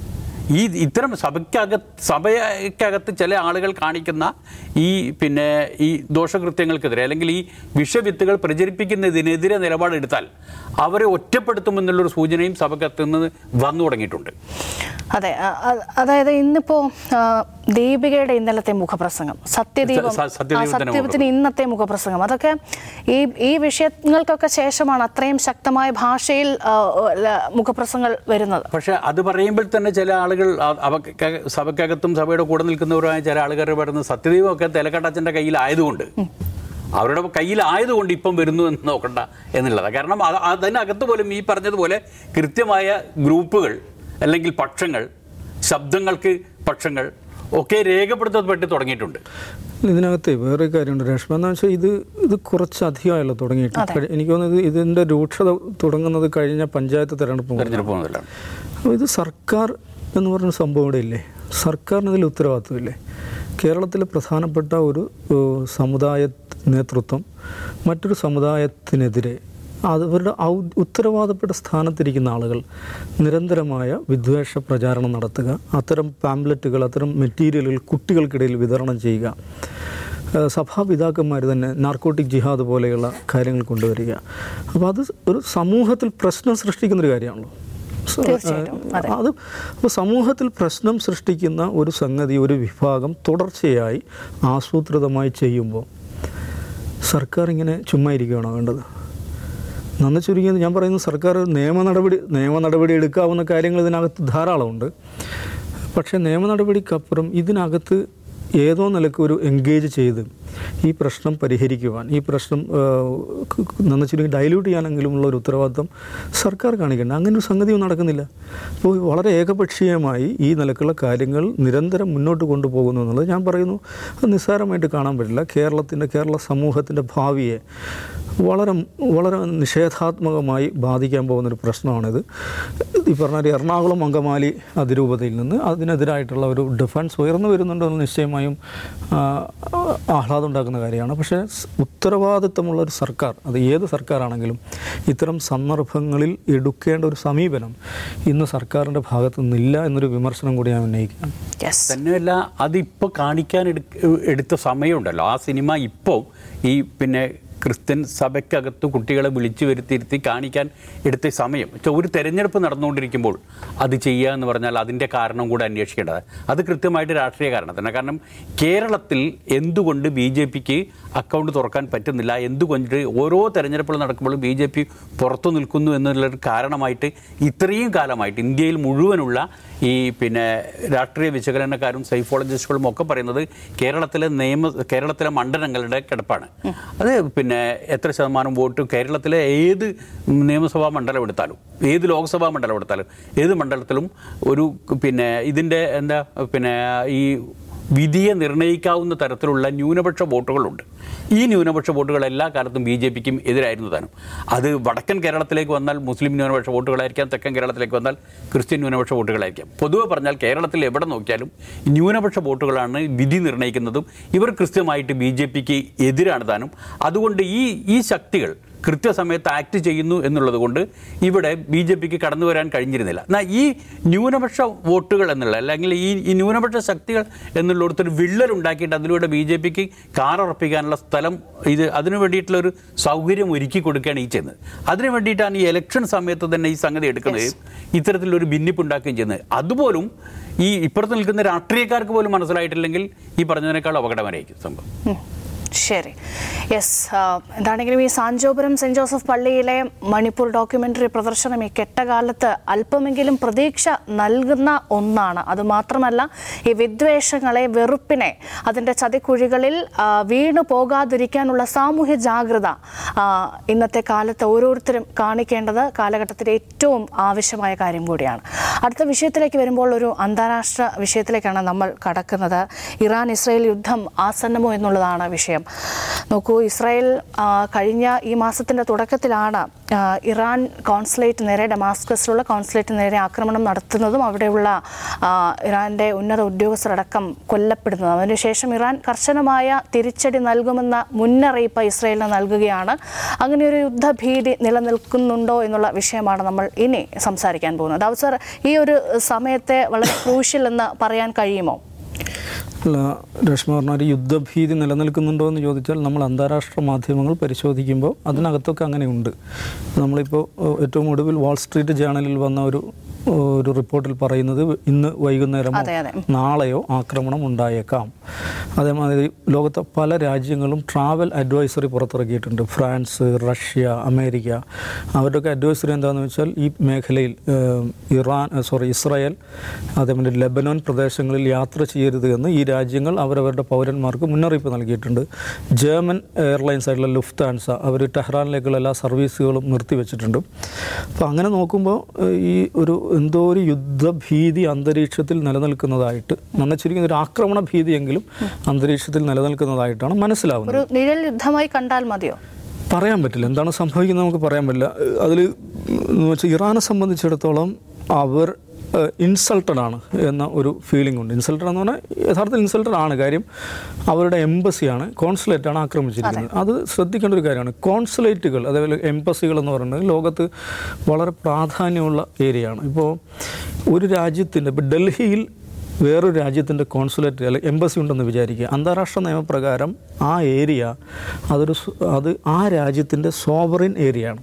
ഈ ഇത്തരം സഭയ്ക്കകത്ത് സഭയ്ക്കകത്ത് ചില ആളുകൾ കാണിക്കുന്ന ഈ പിന്നെ ഈ ദോഷകൃത്യങ്ങൾക്കെതിരെ അല്ലെങ്കിൽ ഈ വിഷവിത്തുകൾ പ്രചരിപ്പിക്കുന്നതിനെതിരെ നിലപാടെടുത്താൽ അവരെ ഒറ്റപ്പെടുത്തുമെന്നുള്ളൊരു സൂചനയും സഭയ്ക്കകത്ത് നിന്ന് വന്നു തുടങ്ങിയിട്ടുണ്ട് അതെ അ- അ- അതായത് ഇന്നിപ്പോ ആ, ദീപികയുടെ ഇന്നലത്തെ മുഖപ്രസംഗം സത്യദീപം സ- സത്യദീപത്തിന്റെ ആ, സത്യദീപത്തിന് ഇന്നത്തെ മുഖപ്രസംഗം അതൊക്കെ ഈ ഈ വിഷയങ്ങൾക്കൊക്കെ ശേഷമാണ് അത്രയും ശക്തമായ ഭാഷയിൽ ആ, ല- മുഖപ്രസംഗങ്ങൾ വരുന്നത് പക്ഷേ അത് പറയുമ്പോൾ തന്നെ ചില ആളുകൾ അ- അവക്ക് സഭയ്ക്കകത്തും സഭയുടെ കൂടെ നിൽക്കുന്നവരുമായ ചില ആളുകൾ പറയുന്നത് സത്യദീപമൊക്കെ തെലക്കട്ടച്ചൻ്റെ കയ്യിലായതുകൊണ്ട് അവരുടെ കയ്യിലായതുകൊണ്ട് ഇപ്പം വരുന്നു എന്ന് നോക്കണ്ട എന്നുള്ളതാണ് കാരണം അത് അതിനകത്ത് പോലും ഈ പറഞ്ഞതുപോലെ കൃത്യമായ ഗ്രൂപ്പുകൾ അല്ലെങ്കിൽ പക്ഷങ്ങൾ ശബ്ദങ്ങൾക്ക് പക്ഷങ്ങൾ ഒക്കെ രേഖപ്പെടുത്തപ്പെട്ട് തുടങ്ങിയിട്ടുണ്ട് ഇതിനകത്തെ വേറെ കാര്യമുണ്ട് രേഷ്മ എന്ന് വെച്ചാൽ ഇത് ഇത് കുറച്ച് അധികമായല്ലോ തുടങ്ങിയിട്ട് കഴി- എനിക്ക് തോന്നുന്നത് ഇതിൻ്റെ രൂക്ഷത തുടങ്ങുന്നത് കഴിഞ്ഞ പഞ്ചായത്ത് തെരഞ്ഞെടുപ്പ് മുതലാണ്. തെരഞ്ഞെടുപ്പ് മുതലാണ് അപ്പോൾ ഇത് സർക്കാർ എന്ന് പറഞ്ഞ സംഭവം ഇവിടെ ഇല്ലേ സർക്കാരിന് ഇതിൽ ഉത്തരവാദിത്വമില്ലേ കേരളത്തിലെ പ്രധാനപ്പെട്ട ഒരു ഏഹ്, സമുദായ നേതൃത്വം മറ്റൊരു സമുദായത്തിനെതിരെ അവരുടെ ഔ- ഉത്തരവാദപ്പെട്ട സ്ഥാനത്തിരിക്കുന്ന ആളുകൾ നിരന്തരമായ വിദ്വേഷ പ്രചാരണം നടത്തുക അത്തരം പാംപ്ലെറ്റുകൾ അത്തരം മെറ്റീരിയലുകൾ കുട്ടികൾക്കിടയിൽ വിതരണം ചെയ്യുക ഏഹ് സഭാപിതാക്കന്മാർ തന്നെ നാർക്കോട്ടിക് ജിഹാദ് പോലെയുള്ള കാര്യങ്ങൾ കൊണ്ടുവരിക അപ്പോൾ അത് ഒരു സമൂഹത്തിൽ പ്രശ്നം സൃഷ്ടിക്കുന്നൊരു കാര്യമാണല്ലോ സ- തീർച്ചയായിട്ടും, അതെ. അത് അപ്പോൾ സമൂഹത്തിൽ പ്രശ്നം സൃഷ്ടിക്കുന്ന ഒരു സംഗതി ഒരു വിഭാഗം തുടർച്ചയായി ആസൂത്രിതമായി ചെയ്യുമ്പോൾ സർക്കാർ ഇങ്ങനെ ചുമ്മാ ഇരിക്കുകയാണോ വേണ്ടത് നന്ന ചുരുങ്ങിയത് ഞാൻ പറയുന്നത് സർക്കാർ നിയമ നടപടി നിയമ നടപടി എടുക്കാവുന്ന കാര്യങ്ങൾ ഇതിനകത്ത് ധാരാളമുണ്ട് പക്ഷേ നിയമ നടപടിക്കപ്പുറം ഇതിനകത്ത് ഏതോ നിലക്ക് ഒരു എൻഗേജ് ചെയ്ത് ഈ പ്രശ്നം പരിഹരിക്കുവാൻ ഈ പ്രശ്നം നന്ന ചുരുങ്ങി ഡൈല്യൂട്ട് ചെയ്യാനെങ്കിലുമുള്ള ഒരു ഉത്തരവാദിത്വം സർക്കാർ കാണിക്കേണ്ട അങ്ങനെ ഒരു സംഗതിയും നടക്കുന്നില്ല അപ്പോൾ വളരെ ഏകപക്ഷീയമായി ഈ നിലക്കുള്ള കാര്യങ്ങൾ നിരന്തരം മുന്നോട്ട് കൊണ്ടുപോകുന്നു എന്നുള്ളത് ഞാൻ പറയുന്നു അത് നിസ്സാരമായിട്ട് കാണാൻ പറ്റില്ല കേരളത്തിൻ്റെ കേരള സമൂഹത്തിൻ്റെ ഭാവിയെ വളരെ വളരെ നിഷേധാത്മകമായി ബാധിക്കാൻ പോകുന്നൊരു പ്രശ്നമാണിത് ഈ പറഞ്ഞ ഒരു എറണാകുളം അങ്കമാലി അതിരൂപതയിൽ നിന്ന് അതിനെതിരായിട്ടുള്ള ഒരു ഡിഫൻസ് ഉയർന്നു വരുന്നുണ്ടെന്ന് നിശ്ചയമായും ആ, ആഹ്ലാദം ഉണ്ടാക്കുന്ന കാര്യമാണ് പക്ഷേ സ് ഉത്തരവാദിത്തമുള്ള ഒരു സർക്കാർ അത് ഏത് സർക്കാരാണെങ്കിലും ഇത്തരം സന്ദർഭങ്ങളിൽ എടുക്കേണ്ട ഒരു സമീപനം ഇന്ന് സർക്കാരിൻ്റെ ഭാഗത്തു നിന്നില്ല എന്നൊരു വിമർശനം കൂടി ഞാൻ ഉന്നയിക്കുകയാണ് യെസ് തന്നെയല്ല അതിപ്പോൾ കാണിക്കാൻ എടുക്ക എടുത്ത സമയമുണ്ടല്ലോ ആ സിനിമ ഇപ്പോൾ ഈ പിന്നെ ക്രിസ്ത്യൻ സഭയ്ക്കകത്ത് കുട്ടികളെ വിളിച്ചു വരുത്തിയിരുത്തി കാണിക്കാൻ എടുത്ത സമയം വെച്ചാൽ ഒരു തെരഞ്ഞെടുപ്പ് നടന്നുകൊണ്ടിരിക്കുമ്പോൾ അത് ചെയ്യുക എന്ന് പറഞ്ഞാൽ അതിൻ്റെ കാരണം കൂടെ അന്വേഷിക്കേണ്ടത് അത് കൃത്യമായിട്ട് രാഷ്ട്രീയ കാരണത്തിന് കാരണം കേരളത്തിൽ എന്തുകൊണ്ട് ബി ജെ പിക്ക് അക്കൗണ്ട് തുറക്കാൻ പറ്റുന്നില്ല എന്തുകൊണ്ട് ഓരോ തെരഞ്ഞെടുപ്പുകൾ നടക്കുമ്പോഴും ബി ജെ പി പുറത്തു നിൽക്കുന്നു എന്നുള്ളൊരു കാരണമായിട്ട് ഇത്രയും കാലമായിട്ട് ഇന്ത്യയിൽ മുഴുവനുള്ള ഈ പിന്നെ രാഷ്ട്രീയ വിശകലനക്കാരും സൈക്കോളജിസ്റ്റുകളും ഒക്കെ പറയുന്നത് കേരളത്തിലെ നിയമ കേരളത്തിലെ മണ്ഡലങ്ങളുടെ കിടപ്പാണ് അത് പിന്നെ എത്ര ശതമാനം വോട്ട് കേരളത്തിലെ ഏത് നിയമസഭാ മണ്ഡലം എടുത്താലും ഏത് ലോക്സഭാ മണ്ഡലം എടുത്താലും ഏത് മണ്ഡലത്തിലും ഒരു പിന്നെ ഇതിൻ്റെ എന്താ പിന്നെ ഈ വിധിയെ നിർണ്ണയിക്കാവുന്ന തരത്തിലുള്ള ന്യൂനപക്ഷ വോട്ടുകളുണ്ട് ഈ ന്യൂനപക്ഷ വോട്ടുകൾ എല്ലാ കാലത്തും ബി ജെ പിക്കും എതിരായിരുന്നു താനും അത് വടക്കൻ കേരളത്തിലേക്ക് വന്നാൽ മുസ്ലിം ന്യൂനപക്ഷ വോട്ടുകളായിരിക്കാം തെക്കൻ കേരളത്തിലേക്ക് വന്നാൽ ക്രിസ്ത്യൻ ന്യൂനപക്ഷ വോട്ടുകളായിരിക്കാം പൊതുവെ പറഞ്ഞാൽ കേരളത്തിൽ എവിടെ നോക്കിയാലും ന്യൂനപക്ഷ വോട്ടുകളാണ് വിധി നിർണ്ണയിക്കുന്നതും ഇവർ കൃത്യമായിട്ട് ബി ജെ പിക്ക് എതിരാണ് താനും അതുകൊണ്ട് ഈ ഈ ശക്തികൾ കൃത്യസമയത്ത് ആക്ട് ചെയ്യുന്നു എന്നുള്ളത് കൊണ്ട് ഇവിടെ ബി ജെ പിക്ക് കടന്നു വരാൻ കഴിഞ്ഞിരുന്നില്ല എന്നാൽ ഈ ന്യൂനപക്ഷ വോട്ടുകൾ എന്നുള്ള അല്ലെങ്കിൽ ഈ ഈ ന്യൂനപക്ഷ ശക്തികൾ എന്നുള്ളിടത്തൊരു വിള്ളൽ ഉണ്ടാക്കിയിട്ട് അതിലൂടെ ബി ജെ പിക്ക് കാറുറപ്പിക്കാനുള്ള സ്ഥലം ഇത് അതിനു വേണ്ടിയിട്ടുള്ള ഒരു സൗകര്യം ഒരുക്കി കൊടുക്കുകയാണ് ഈ ചെയ്യുന്നത് അതിനു വേണ്ടിയിട്ടാണ് ഈ ഇലക്ഷൻ സമയത്ത് തന്നെ ഈ സംഗതി എടുക്കുന്നത് ഇത്തരത്തിലൊരു ഭിന്നിപ്പ് ഉണ്ടാക്കുകയും ചെയ്യുന്നത് അതുപോലും ഈ ഇപ്പുറത്ത് നിൽക്കുന്ന രാഷ്ട്രീയക്കാർക്ക് പോലും മനസ്സിലായിട്ടില്ലെങ്കിൽ ഈ പറഞ്ഞതിനേക്കാൾ അപകടകരമായിരിക്കും സംഭവം ഉം. ശരി യെസ് എന്താണെങ്കിലും ഈ സാഞ്ചോപുരം സെന്റ് ജോസഫ് പള്ളിയിലെ മണിപ്പൂർ ഡോക്യുമെന്ററി പ്രദർശനം ഈ കെട്ടകാലത്ത് അല്പമെങ്കിലും പ്രതീക്ഷ നൽകുന്ന ഒന്നാണ് അതുമാത്രമല്ല ഈ വിദ്വേഷങ്ങളെ വെറുപ്പിനെ അതിൻ്റെ ചതിക്കുഴികളിൽ ആ, വീണു പോകാതിരിക്കാനുള്ള സാമൂഹ്യ ജാഗ്രത ആ, ഇന്നത്തെ കാലത്ത് ഓരോരുത്തരും കാണിക്കേണ്ടത് കാലഘട്ടത്തിലെ ഏറ്റവും ആവശ്യമായ കാര്യം കൂടിയാണ് അടുത്ത വിഷയത്തിലേക്ക് വരുമ്പോൾ ഒരു അന്താരാഷ്ട്ര വിഷയത്തിലേക്കാണ് നമ്മൾ കടക്കുന്നത് ഇറാൻ ഇസ്രായേൽ യുദ്ധം ആസന്നമോ എന്നുള്ളതാണ് വിഷയം നോക്കൂ ഇസ്രായേൽ ആ, കഴിഞ്ഞ ഈ മാസത്തിൻ്റെ തുടക്കത്തിലാണ് ആ, ഇറാൻ കോൺസുലേറ്റ് നേരെ ഡമാസ്കസിലുള്ള കോൺസുലേറ്റ് നേരെ ആക്രമണം നടത്തുന്നതും അവിടെയുള്ള ആ, ഇറാൻ്റെ ഉന്നത ഉദ്യോഗസ്ഥരടക്കം കൊല്ലപ്പെടുന്നതും അതിനുശേഷം ഇറാൻ കർശനമായ തിരിച്ചടി നൽകുമെന്ന മുന്നറിയിപ്പ് ഇസ്രായേലിന് നൽകുകയാണ് അങ്ങനെ ഒരു യുദ്ധഭീതി നിലനിൽക്കുന്നുണ്ടോ എന്നുള്ള വിഷയമാണ് നമ്മൾ ഇനി സംസാരിക്കാൻ പോകുന്നത് ദാവ് സർ ഈ ഒരു സമയത്തെ വളരെ ക്രൂഷ്യൽ എന്ന് പറയാൻ കഴിയുമോ അല്ല രശ്മ പറഞ്ഞ ഒരു യുദ്ധഭീതി നിലനിൽക്കുന്നുണ്ടോ എന്ന് ചോദിച്ചാൽ നമ്മൾ അന്താരാഷ്ട്ര മാധ്യമങ്ങൾ പരിശോധിക്കുമ്പോൾ അതിനകത്തൊക്കെ അങ്ങനെയുണ്ട് നമ്മളിപ്പോൾ ഏഹ്, ഏറ്റവും ഒടുവിൽ വാൾ സ്ട്രീറ്റ് ജേണലിൽ വന്ന ഒരു ഒരു റിപ്പോർട്ടിൽ പറയുന്നത് ഇന്ന് വൈകുന്നേരമോ അതെ, അതെ. നാളെയോ ആക്രമണം ഉണ്ടായേക്കാം അതേമാതിരി ലോകത്തെ പല രാജ്യങ്ങളും ട്രാവൽ അഡ്വൈസറി പുറത്തിറക്കിയിട്ടുണ്ട് ഫ്രാൻസ് റഷ്യ അമേരിക്ക അവരുടെയൊക്കെ അഡ്വൈസറി എന്താണെന്ന് വെച്ചാൽ ഈ മേഖലയിൽ ഏഹ്, ഇറാൻ സോറി ഇസ്രായേൽ അതേപോലെ ലെബനോൻ പ്രദേശങ്ങളിൽ യാത്ര ചെയ്യരുത് എന്ന് ഈ രാജ്യങ്ങൾ അവരവരുടെ പൗരന്മാർക്ക് മുന്നറിയിപ്പ് നൽകിയിട്ടുണ്ട് ജർമ്മൻ എയർലൈൻസ് ആയിട്ടുള്ള ലുഫ്താൻസ അവർ ടെഹ്റാനിലേക്കുള്ള എല്ലാ സർവീസുകളും നിർത്തിവെച്ചിട്ടുണ്ട് അപ്പോൾ അങ്ങനെ നോക്കുമ്പോൾ ഏഹ്, ഈ ഒരു എന്തോ ഒരു യുദ്ധഭീതി അന്തരീക്ഷത്തിൽ നിലനിൽക്കുന്നതായിട്ട് നന്ന ചുരുങ്ങി ഒരു ആക്രമണ ഭീതിയെങ്കിലും അന്തരീക്ഷത്തിൽ നിലനിൽക്കുന്നതായിട്ടാണ് മനസ്സിലാവുന്നത് ഒരു നിഴൽ യുദ്ധമായി കണ്ടാൽ മതിയോ പറയാൻ പറ്റില്ല എന്താണ് സംഭവിക്കുന്നത് നമുക്ക് പറയാൻ പറ്റില്ല അതിൽ വെച്ചാൽ ഇറാനെ സംബന്ധിച്ചിടത്തോളം അവർ ഇൻസൾട്ടഡ് ആണ് എന്ന ഒരു ഫീലിംഗ് ഉണ്ട് ഇൻസൾട്ടഡ് എന്ന് പറഞ്ഞാൽ യഥാർത്ഥത്തിൽ ഇൻസൾട്ടഡ് ആണ് കാര്യം അവരുടെ എംബസിയാണ് കോൺസുലേറ്റ് ആണ് ആക്രമിച്ചിരിക്കുന്നത് അത് ശ്രദ്ധിക്കേണ്ട ഒരു കാര്യമാണ് കോൺസുലേറ്റുകൾ അതേപോലെ എംബസികൾ എന്ന് പറയുന്നത് ലോകത്ത് വളരെ പ്രാധാന്യമുള്ള ഏരിയയാണ് ഇപ്പോൾ ഒരു രാജ്യത്തിൻ്റെ ഇപ്പോൾ ഡൽഹിയിൽ വേറൊരു രാജ്യത്തിൻ്റെ കോൺസുലേറ്റ് അല്ലെങ്കിൽ എംബസി ഉണ്ടെന്ന് വിചാരിക്കുക അന്താരാഷ്ട്ര നിയമപ്രകാരം ആ ഏരിയ അതൊരു സ്- അത് ആ രാജ്യത്തിൻ്റെ സോവറിൻ ഏരിയയാണ്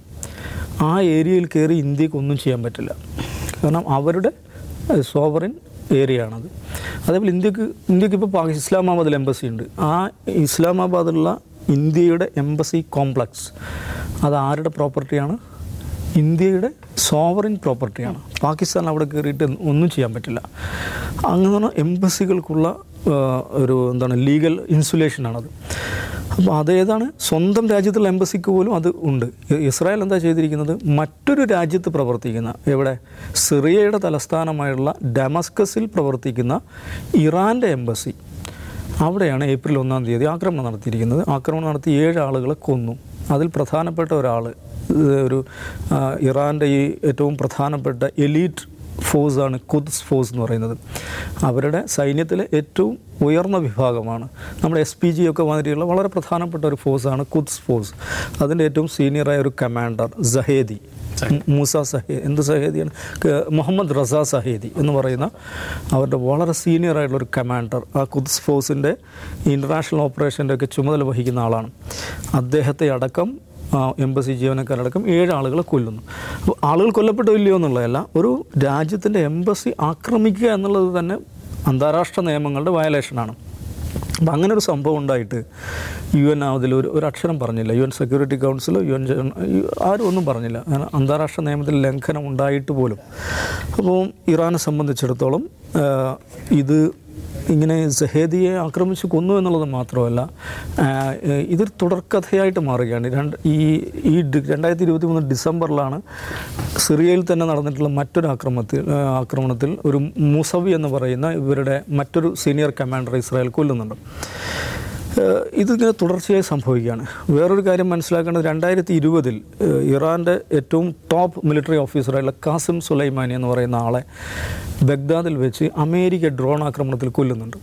ആ ഏരിയയിൽ കയറി ഇന്ത്യക്ക് ഒന്നും ചെയ്യാൻ പറ്റില്ല കാരണം അവരുടെ സോവറിൻ ഏരിയ ആണത് അതേപോലെ ഇന്ത്യക്ക് ഇന്ത്യക്ക് ഇപ്പോൾ പാകി ഇസ്ലാമാബാദിൽ എംബസി ഉണ്ട് ആ ഇസ്ലാമാബാദിലുള്ള ഇന്ത്യയുടെ എംബസി കോംപ്ലക്സ് അത് ആരുടെ പ്രോപ്പർട്ടിയാണ് ഇന്ത്യയുടെ സോവറിൻ പ്രോപ്പർട്ടിയാണ് പാകിസ്ഥാൻ അവിടെ കയറിയിട്ട് ഒന്നും ചെയ്യാൻ പറ്റില്ല അങ്ങനെ എംബസികൾക്കുള്ള ആ, ഒരു എന്താണ് ലീഗൽ ഇൻസുലേഷനാണത് അപ്പോൾ അതേതാണ് സ്വന്തം രാജ്യത്തുള്ള എംബസിക്ക് പോലും അത് ഉണ്ട് ഇ- ഇസ്രായേൽ എന്താ ചെയ്തിരിക്കുന്നത് മറ്റൊരു രാജ്യത്ത് പ്രവർത്തിക്കുന്ന എവിടെ സിറിയയുടെ തലസ്ഥാനമായുള്ള ഡമസ്കസിൽ പ്രവർത്തിക്കുന്ന ഇറാൻ്റെ എംബസി അവിടെയാണ് ഏപ്രിൽ ഒന്നാം തീയതി ആക്രമണം നടത്തിയിരിക്കുന്നത് ആക്രമണം നടത്തി ഏഴ് ആളുകളെ കൊന്നു അതിൽ പ്രധാനപ്പെട്ട ഒരാൾ ഒരു ആ, ഇറാൻ്റെ ഈ ഏറ്റവും പ്രധാനപ്പെട്ട എലീറ്റ് ഫോഴ്സാണ് കുദ്സ് ഫോഴ്സ് എന്ന് പറയുന്നത് അവരുടെ സൈന്യത്തിലെ ഏറ്റവും ഉയർന്ന വിഭാഗമാണ് നമ്മുടെ എസ് പി ജി ഒക്കെ മാതിരിയുള്ള വളരെ പ്രധാനപ്പെട്ട ഒരു ഫോഴ്സാണ് കുദ്സ് ഫോഴ്സ് അതിൻ്റെ ഏറ്റവും സീനിയറായ ഒരു കമാൻഡർ സഹേദി മൂസ സഹേ എന്ത് സഹേദിയാണ് ക- മുഹമ്മദ് റസ സഹേദി എന്ന് പറയുന്ന അവരുടെ വളരെ സീനിയർ ആയിട്ടുള്ള ഒരു കമാൻഡർ ആ കുദ്സ് ഫോഴ്സിൻ്റെ ഇൻ്റർനാഷണൽ ഓപ്പറേഷൻ്റെ ഒക്കെ ചുമതല വഹിക്കുന്ന ആളാണ് അദ്ദേഹത്തെ അടക്കം ആ, എംബസി ജീവനക്കാരടക്കം ഏഴ് ആളുകളെ കൊല്ലുന്നു അപ്പോൾ ആളുകൾ കൊല്ലപ്പെട്ടോ ഇല്ലയോ എന്നുള്ളതല്ല ഒരു രാജ്യത്തിൻ്റെ എംബസി ആക്രമിക്കുക എന്നുള്ളത് തന്നെ അന്താരാഷ്ട്ര നിയമങ്ങളുടെ വയലേഷനാണ് അപ്പം അങ്ങനെ ഒരു സംഭവം ഉണ്ടായിട്ട് യു എൻ അതിൽ ഒരു ഒരു അക്ഷരം പറഞ്ഞില്ല യു എൻ സെക്യൂരിറ്റി കൗൺസിലോ യു എൻ ജന- യു- ആരും ഒന്നും പറഞ്ഞില്ല അങ്ങനെ അന്താരാഷ്ട്ര നിയമത്തിൽ ലംഘനം ഉണ്ടായിട്ട് പോലും അപ്പോൾ ഇറാനെ സംബന്ധിച്ചിടത്തോളം ആ, ഇത് ഇങ്ങനെ സഹേദിയെ ആക്രമിച്ച് കൊന്നു എന്നുള്ളത് മാത്രമല്ല ആ, ഇതൊരു തുടർക്കഥയായിട്ട് മാറുകയാണ് രണ്ട് ഈ ഈ ഡി- രണ്ടായിരത്തി ഇരുപത്തി മൂന്ന് ഡിസംബറിലാണ് സിറിയയിൽ തന്നെ നടന്നിട്ടുള്ള മറ്റൊരു ആക്രമണത്തിൽ ആ, ആക്രമണത്തിൽ ഒരു മുസവി എന്ന് പറയുന്ന ഇവരുടെ മറ്റൊരു സീനിയർ കമാൻഡർ ഇസ്രായേൽ കൊല്ലുന്നുണ്ട് ഏഹ് ഇതിങ്ങനെ തുടർച്ചയായി സംഭവിക്കുകയാണ് വേറൊരു കാര്യം മനസ്സിലാക്കേണ്ടത് രണ്ടായിരത്തി ഇരുപതിൽ ഇറാൻ്റെ ഏറ്റവും ടോപ്പ് മിലിറ്ററി ഓഫീസറായിട്ടുള്ള കാസിം സുലൈമാനി എന്ന് പറയുന്ന ആളെ ബഗ്ദാദിൽ വെച്ച് അമേരിക്ക ഡ്രോൺ ആക്രമണത്തിൽ കൊല്ലുന്നുണ്ട്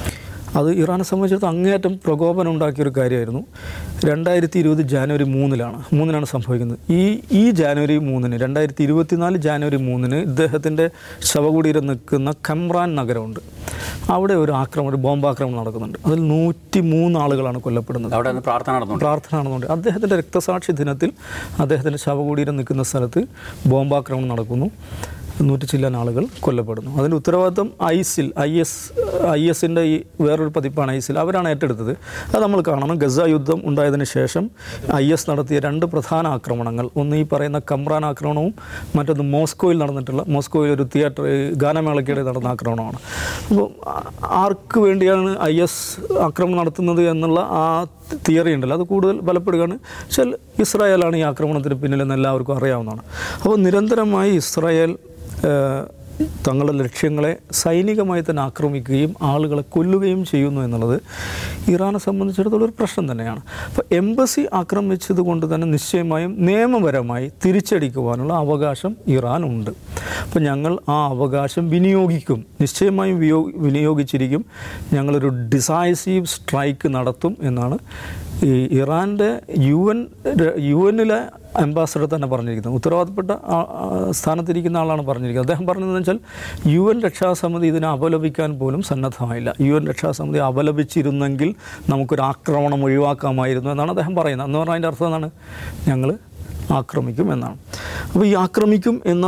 അത് ഇറാനെ സംബന്ധിച്ചിടത്തോളം അങ്ങേയറ്റം പ്രകോപനം ഉണ്ടാക്കിയൊരു കാര്യമായിരുന്നു രണ്ടായിരത്തി ഇരുപത് ജാനുവരി മൂന്നിലാണ് മൂന്നിനാണ് സംഭവിക്കുന്നത് ഈ ഈ ജാനുവരി മൂന്നിന് രണ്ടായിരത്തി ഇരുപത്തിനാല് ജാനുവരി മൂന്നിന് ഇദ്ദേഹത്തിൻ്റെ ശവകുടീരം നിൽക്കുന്ന ഖമ്രാൻ നഗരമുണ്ട് അവിടെ ഒരു ആക്രമണം ഒരു ബോംബാക്രമണം നടക്കുന്നുണ്ട് അതിൽ നൂറ്റി മൂന്ന് ആളുകളാണ് കൊല്ലപ്പെടുന്നത് അവിടെ നിന്ന് പ്രാർത്ഥന നടന്നുണ്ട് പ്രാർത്ഥന നടന്നുകൊണ്ട് അദ്ദേഹത്തിൻ്റെ രക്തസാക്ഷി ദിനത്തിൽ അദ്ദേഹത്തിൻ്റെ ശവകുടീരം നിൽക്കുന്ന സ്ഥലത്ത് ബോംബാക്രമണം നടക്കുന്നു നൂറ്റി ചില്ലാൻ ആളുകൾ കൊല്ലപ്പെടുന്നു അതിൻ്റെ ഉത്തരവാദിത്വം ഐസിൽ ഐ എസ് ഐ എസിൻ്റെ ഈ വേറൊരു പതിപ്പാണ് ഐസിൽ അവരാണ് ഏറ്റെടുത്തത് അത് നമ്മൾ കാണണം ഗസ യുദ്ധം ഉണ്ടായതിനു ശേഷം ഐ എസ് നടത്തിയ രണ്ട് പ്രധാന ആക്രമണങ്ങൾ ഒന്ന് ഈ പറയുന്ന കമ്രാൻ ആക്രമണവും മറ്റൊന്ന് മോസ്കോയിൽ നടന്നിട്ടുള്ള മോസ്കോയിൽ ഒരു തിയേറ്റർ ഈ ഗാനമേളയ്ക്കിടെ നടന്ന ആക്രമണമാണ് അപ്പോൾ ആ- ആർക്ക് വേണ്ടിയാണ് ഐ എസ് ആക്രമണം നടത്തുന്നത് എന്നുള്ള ആ തിയറി ഉണ്ടല്ലോ അത് കൂടുതൽ ബലപ്പെടുകയാണ് വെച്ചാൽ ഇസ്രായേലാണ് ഈ ആക്രമണത്തിന് പിന്നിലെന്ന് എല്ലാവർക്കും അറിയാവുന്നതാണ് അപ്പോൾ നിരന്തരമായി ഇസ്രായേൽ ഏഹ്, തങ്ങളുടെ ലക്ഷ്യങ്ങളെ സൈനികമായി തന്നെ ആക്രമിക്കുകയും ആളുകളെ കൊല്ലുകയും ചെയ്യുന്നു എന്നുള്ളത് ഇറാനെ സംബന്ധിച്ചിടത്തോളം ഒരു പ്രശ്നം തന്നെയാണ് അപ്പോൾ എംബസി ആക്രമിച്ചത് കൊണ്ട് തന്നെ നിശ്ചയമായും നിയമപരമായി തിരിച്ചടിക്കുവാനുള്ള അവകാശം ഇറാൻ ഉണ്ട് അപ്പോൾ ഞങ്ങൾ ആ അവകാശം വിനിയോഗിക്കും നിശ്ചയമായും വിയോ വിനിയോഗിച്ചിരിക്കും ഞങ്ങളൊരു ഡിസൈസീവ് സ്ട്രൈക്ക് നടത്തും എന്നാണ് ഈ ഇറാൻ്റെ യു എൻ യു എന്നിലെ അംബാസഡർ തന്നെ പറഞ്ഞിരിക്കുന്നത് ഉത്തരവാദപ്പെട്ട ആ- ആ സ്ഥാനത്തിരിക്കുന്ന ആളാണ് പറഞ്ഞിരിക്കുന്നത് അദ്ദേഹം പറഞ്ഞതെന്ന് വെച്ചാൽ യു എൻ രക്ഷാസമിതി ഇതിനെ അപലപിക്കാൻ പോലും സന്നദ്ധമായില്ല യു എൻ രക്ഷാസമിതി അപലപിച്ചിരുന്നെങ്കിൽ നമുക്കൊരു ആക്രമണം ഒഴിവാക്കാമായിരുന്നു എന്നാണ് അദ്ദേഹം പറയുന്നത് എന്ന് പറഞ്ഞാൽ അതിൻ്റെ അർത്ഥം എന്താണ് ഞങ്ങൾ ആക്രമിക്കും എന്നാണ് അപ്പോൾ ഈ ആക്രമിക്കും എന്ന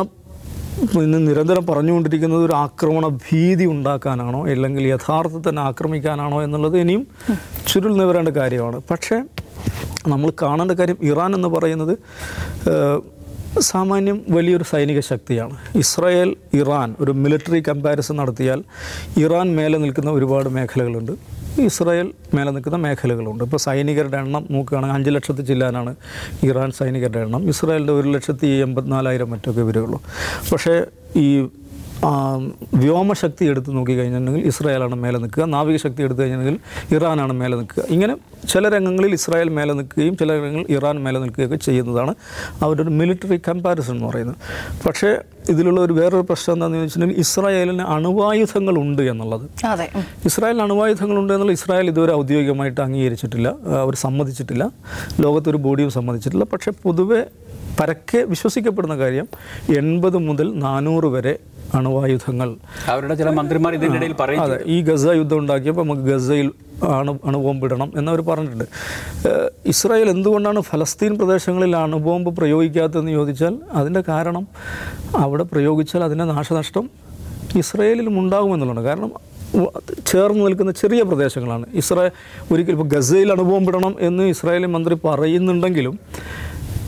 ഇന്ന് നിരന്തരം പറഞ്ഞുകൊണ്ടിരിക്കുന്നത് ഒരു ആക്രമണ ഭീതി ഉണ്ടാക്കാനാണോ അല്ലെങ്കിൽ യഥാർത്ഥത്തിൽ തന്നെ ആക്രമിക്കാനാണോ എന്നുള്ളത് ഇനിയും ചുരുൾ നിവരേണ്ട കാര്യമാണ് പക്ഷേ നമ്മൾ കാണേണ്ട കാര്യം ഇറാൻ എന്ന് പറയുന്നത് ഏഹ്, സാമാന്യം വലിയൊരു സൈനിക ശക്തിയാണ് ഇസ്രായേൽ ഇറാൻ ഒരു മിലിറ്ററി കമ്പാരിസൺ നടത്തിയാൽ ഇറാൻ മേലെ നിൽക്കുന്ന ഒരുപാട് മേഖലകളുണ്ട് ഇസ്രായേൽ മേലെ നിൽക്കുന്ന മേഖലകളുണ്ട് ഇപ്പോൾ സൈനികരുടെ എണ്ണം നോക്കുകയാണെങ്കിൽ അഞ്ച് ലക്ഷത്തി ചില്ലാനാണ് ഇറാൻ സൈനികരുടെ എണ്ണം ഇസ്രായേലിൻ്റെ ഒരു ലക്ഷത്തി എൺപത്തിനാലായിരം മറ്റൊക്കെ വരികയുള്ളൂ പക്ഷേ ഈ ആ, വ്യോമശക്തി എടുത്ത് നോക്കിക്കഴിഞ്ഞിട്ടുണ്ടെങ്കിൽ ഇസ്രായേലാണ് മേലെ നിൽക്കുക നാവിക ശക്തി എടുത്തു കഴിഞ്ഞിട്ടുണ്ടെങ്കിൽ ഇറാനാണ് മേലെ നിൽക്കുക ഇങ്ങനെ ചില രംഗങ്ങളിൽ ഇസ്രായേൽ മേലെ നിൽക്കുകയും ചില രംഗങ്ങളിൽ ഇറാൻ മേലെ നിൽക്കുകയൊക്കെ ചെയ്യുന്നതാണ് അവരുടെ ഒരു മിലിറ്ററി കമ്പാരിസൺ എന്ന് പറയുന്നത് പക്ഷേ ഇതിലുള്ള ഒരു വേറൊരു പ്രശ്നം എന്താണെന്ന് ചോദിച്ചിട്ടുണ്ടെങ്കിൽ ഇസ്രായേലിന് അണുവായുധങ്ങളുണ്ട് എന്നുള്ളത് അതെ ഉം. ഇസ്രായേലിന് അണുവായുധങ്ങളുണ്ട് എന്നുള്ള ഇസ്രായേൽ ഇതുവരെ ഔദ്യോഗികമായിട്ട് അംഗീകരിച്ചിട്ടില്ല ആ, അവർ സമ്മതിച്ചിട്ടില്ല ലോകത്തൊരു ബോഡിയും സമ്മതിച്ചിട്ടില്ല പക്ഷേ പൊതുവെ പരക്കെ വിശ്വസിക്കപ്പെടുന്ന കാര്യം എൺപത് മുതൽ നാനൂറ് വരെ അണുവായുധങ്ങൾ അവരുടെ ചില മന്ത്രിമാർ ഇതിൻ്റെ ഇടയിൽ പറയും അതെ ഈ ഗസ യുദ്ധം ഉണ്ടാക്കിയപ്പോൾ നമുക്ക് ഗസയിൽ അണു അണുബോംബ് ഇടണം എന്നവർ പറഞ്ഞിട്ടുണ്ട് ഏഹ് ഇസ്രായേൽ എന്തുകൊണ്ടാണ് ഫലസ്തീൻ പ്രദേശങ്ങളിൽ അണുബോംബ് പ്രയോഗിക്കാത്തതെന്ന് ചോദിച്ചാൽ അതിൻ്റെ കാരണം അവിടെ പ്രയോഗിച്ചാൽ അതിൻ്റെ നാശനഷ്ടം ഇസ്രായേലിലും ഉണ്ടാകുമെന്നുള്ളതാണ് കാരണം വ- ചേർന്ന് നിൽക്കുന്ന ചെറിയ പ്രദേശങ്ങളാണ് ഇസ്രായേൽ ഒരിക്കലും ഇപ്പോൾ ഗസയിൽ അണുബോംബ് ഇടണം എന്ന് ഇസ്രായേലി മന്ത്രി പറയുന്നുണ്ടെങ്കിലും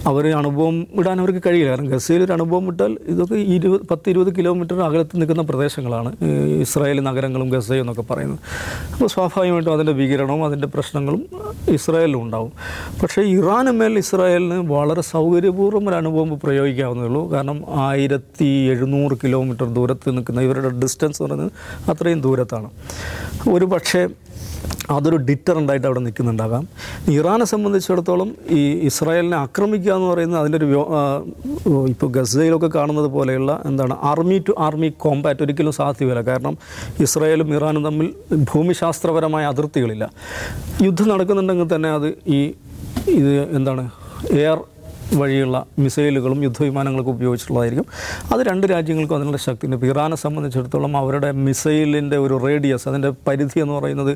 അവർ അണുബോംബ് ഇടാൻ അവർക്ക് കഴിയില്ല കാരണം ഗസയിൽ ഒരു അണുബോംബ് ഇട്ടാൽ ഇതൊക്കെ ഇരുപത് പത്ത് ഇരുപത് കിലോമീറ്റർ അകലത്ത് നിൽക്കുന്ന പ്രദേശങ്ങളാണ് ഈ ഇസ്രായേൽ നഗരങ്ങളും ഗസയും എന്നൊക്കെ പറയുന്നത് അപ്പോൾ സ്വാഭാവികമായിട്ടും അതിൻ്റെ വികിരണവും അതിൻ്റെ പ്രശ്നങ്ങളും ഇസ്രായേലിലും ഉണ്ടാവും പക്ഷേ ഇറാന് മേൽ ഇസ്രായേലിന് വളരെ സൗകര്യപൂർവ്വം ഒരു അണുബോംബ് പ്രയോഗിക്കാവുന്നേ ഉള്ളൂ കാരണം ആയിരത്തി എഴുന്നൂറ് കിലോമീറ്റർ ദൂരത്ത് നിൽക്കുന്ന ഇവരുടെ ഡിസ്റ്റൻസ് പറയുന്നത് അത്രയും ദൂരത്താണ് ഒരു പക്ഷേ അതൊരു ഡിറ്ററൻ്റായിട്ട് അവിടെ നിൽക്കുന്നുണ്ടാകാം ഇറാനെ സംബന്ധിച്ചിടത്തോളം ഈ ഇസ്രായേലിനെ ആക്രമിക്കുക എന്ന് പറയുന്നത് അതിൻ്റെ ഒരു വ്യോ- ആ, ഇപ്പോൾ ഗസയിലൊക്കെ കാണുന്നത് പോലെയുള്ള എന്താണ് ആർമി ടു ആർമി കോമ്പാറ്റ് ഒരിക്കലും സാധ്യമല്ല കാരണം ഇസ്രായേലും ഇറാനും തമ്മിൽ ഭൂമിശാസ്ത്രപരമായ അതിർത്തികളില്ല യുദ്ധം നടക്കുന്നുണ്ടെങ്കിൽ തന്നെ അത് ഈ ഇത് എന്താണ് എയർ വഴിയുള്ള മിസൈലുകളും യുദ്ധവിമാനങ്ങളൊക്കെ ഉപയോഗിച്ചിട്ടുള്ളതായിരിക്കും അത് രണ്ട് രാജ്യങ്ങൾക്കും അതിനുള്ള ശക്തിയുണ്ട് ഇപ്പോൾ ഇറാനെ സംബന്ധിച്ചിടത്തോളം അവരുടെ മിസൈലിൻ്റെ ഒരു റേഡിയസ് അതിൻ്റെ പരിധി എന്ന് പറയുന്നത്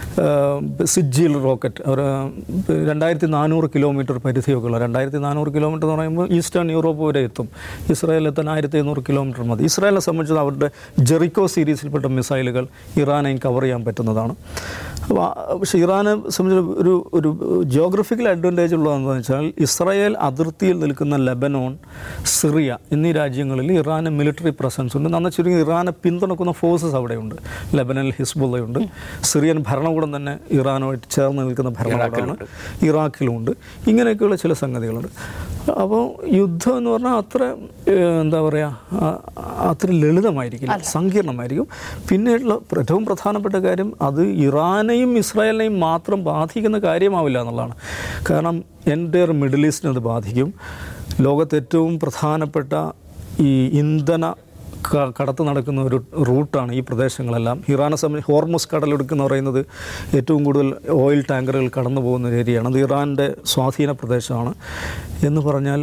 സിജിൽ റോക്കറ്റ് അവർ രണ്ടായിരത്തി നാനൂറ് കിലോമീറ്റർ പരിധിയൊക്കെ ഉള്ള രണ്ടായിരത്തി നാനൂറ് കിലോമീറ്റർ എന്ന് പറയുമ്പോൾ ഈസ്റ്റേൺ യൂറോപ്പ് വരെ എത്തും ഇസ്രായേലിൽ എത്താൻ ആയിരത്തി എഴുന്നൂറ് കിലോമീറ്റർ മതി ഇസ്രായേലിനെ സംബന്ധിച്ച് അവരുടെ ജെറിക്കോ സീരീസിൽപ്പെട്ട മിസൈലുകൾ ഇറാനെയും കവർ ചെയ്യാൻ പറ്റുന്നതാണ് അപ്പോൾ ആ- പക്ഷേ ഇറാനെ സംബന്ധിച്ച് ഒരു ഒരു ജിയോഗ്രഫിക്കൽ അഡ്വാൻറ്റേജ് ഉള്ളതെന്ന് വെച്ചാൽ ഇസ്രായേൽ അതിർത്തിയിൽ നിൽക്കുന്ന ലെബനോൺ സിറിയ എന്നീ രാജ്യങ്ങളിൽ ഇറാന് മിലിറ്ററി പ്രസൻസ് ഉണ്ട് നന്ന ചുരുങ്ങി ഇറാനെ പിന്തുണക്കുന്ന ഫോഴ്സസ് അവിടെയുണ്ട് ലെബനനിൽ ഹിസ്ബുള്ളയുണ്ട് സിറിയൻ ഭരണകൂടം തന്നെ ഇറാനുമായിട്ട് ചേർന്ന് നിൽക്കുന്ന ഭരണകൂടമാണ് ഇറാഖിലുമുണ്ട് ഇങ്ങനെയൊക്കെയുള്ള ചില സംഗതികളുണ്ട് അപ്പോൾ യുദ്ധം എന്ന് പറഞ്ഞാൽ അത്ര ഏഹ്, എന്താ പറയുക ആ- അത്ര ലളിതമായിരിക്കില്ല സങ്കീർണമായിരിക്കും പിന്നെയുള്ള ഏറ്റവും പ്രധാനപ്പെട്ട കാര്യം അത് ഇറാനെയും ഇസ്രായേലിനെയും മാത്രം ബാധിക്കുന്ന കാര്യമാവില്ല എന്നുള്ളതാണ് കാരണം എൻ്റെ മിഡിൽ ഈസ്റ്റിനെ അത് ബാധിക്കും ലോകത്ത് ഏറ്റവും പ്രധാനപ്പെട്ട ഈ ഇന്ധന ക- കടത്ത് നടക്കുന്ന ഒരു റൂട്ടാണ് ഈ പ്രദേശങ്ങളെല്ലാം ഇറാനെ സംബന്ധിച്ച് ഹോർമുസ് കടലെടുക്കുന്ന പറയുന്നത് ഏറ്റവും കൂടുതൽ ഓയിൽ ടാങ്കറുകൾ കടന്നു പോകുന്ന ഒരു ഏരിയയാണ് അത് ഇറാൻ്റെ സ്വാധീന പ്രദേശമാണ് എന്ന് പറഞ്ഞാൽ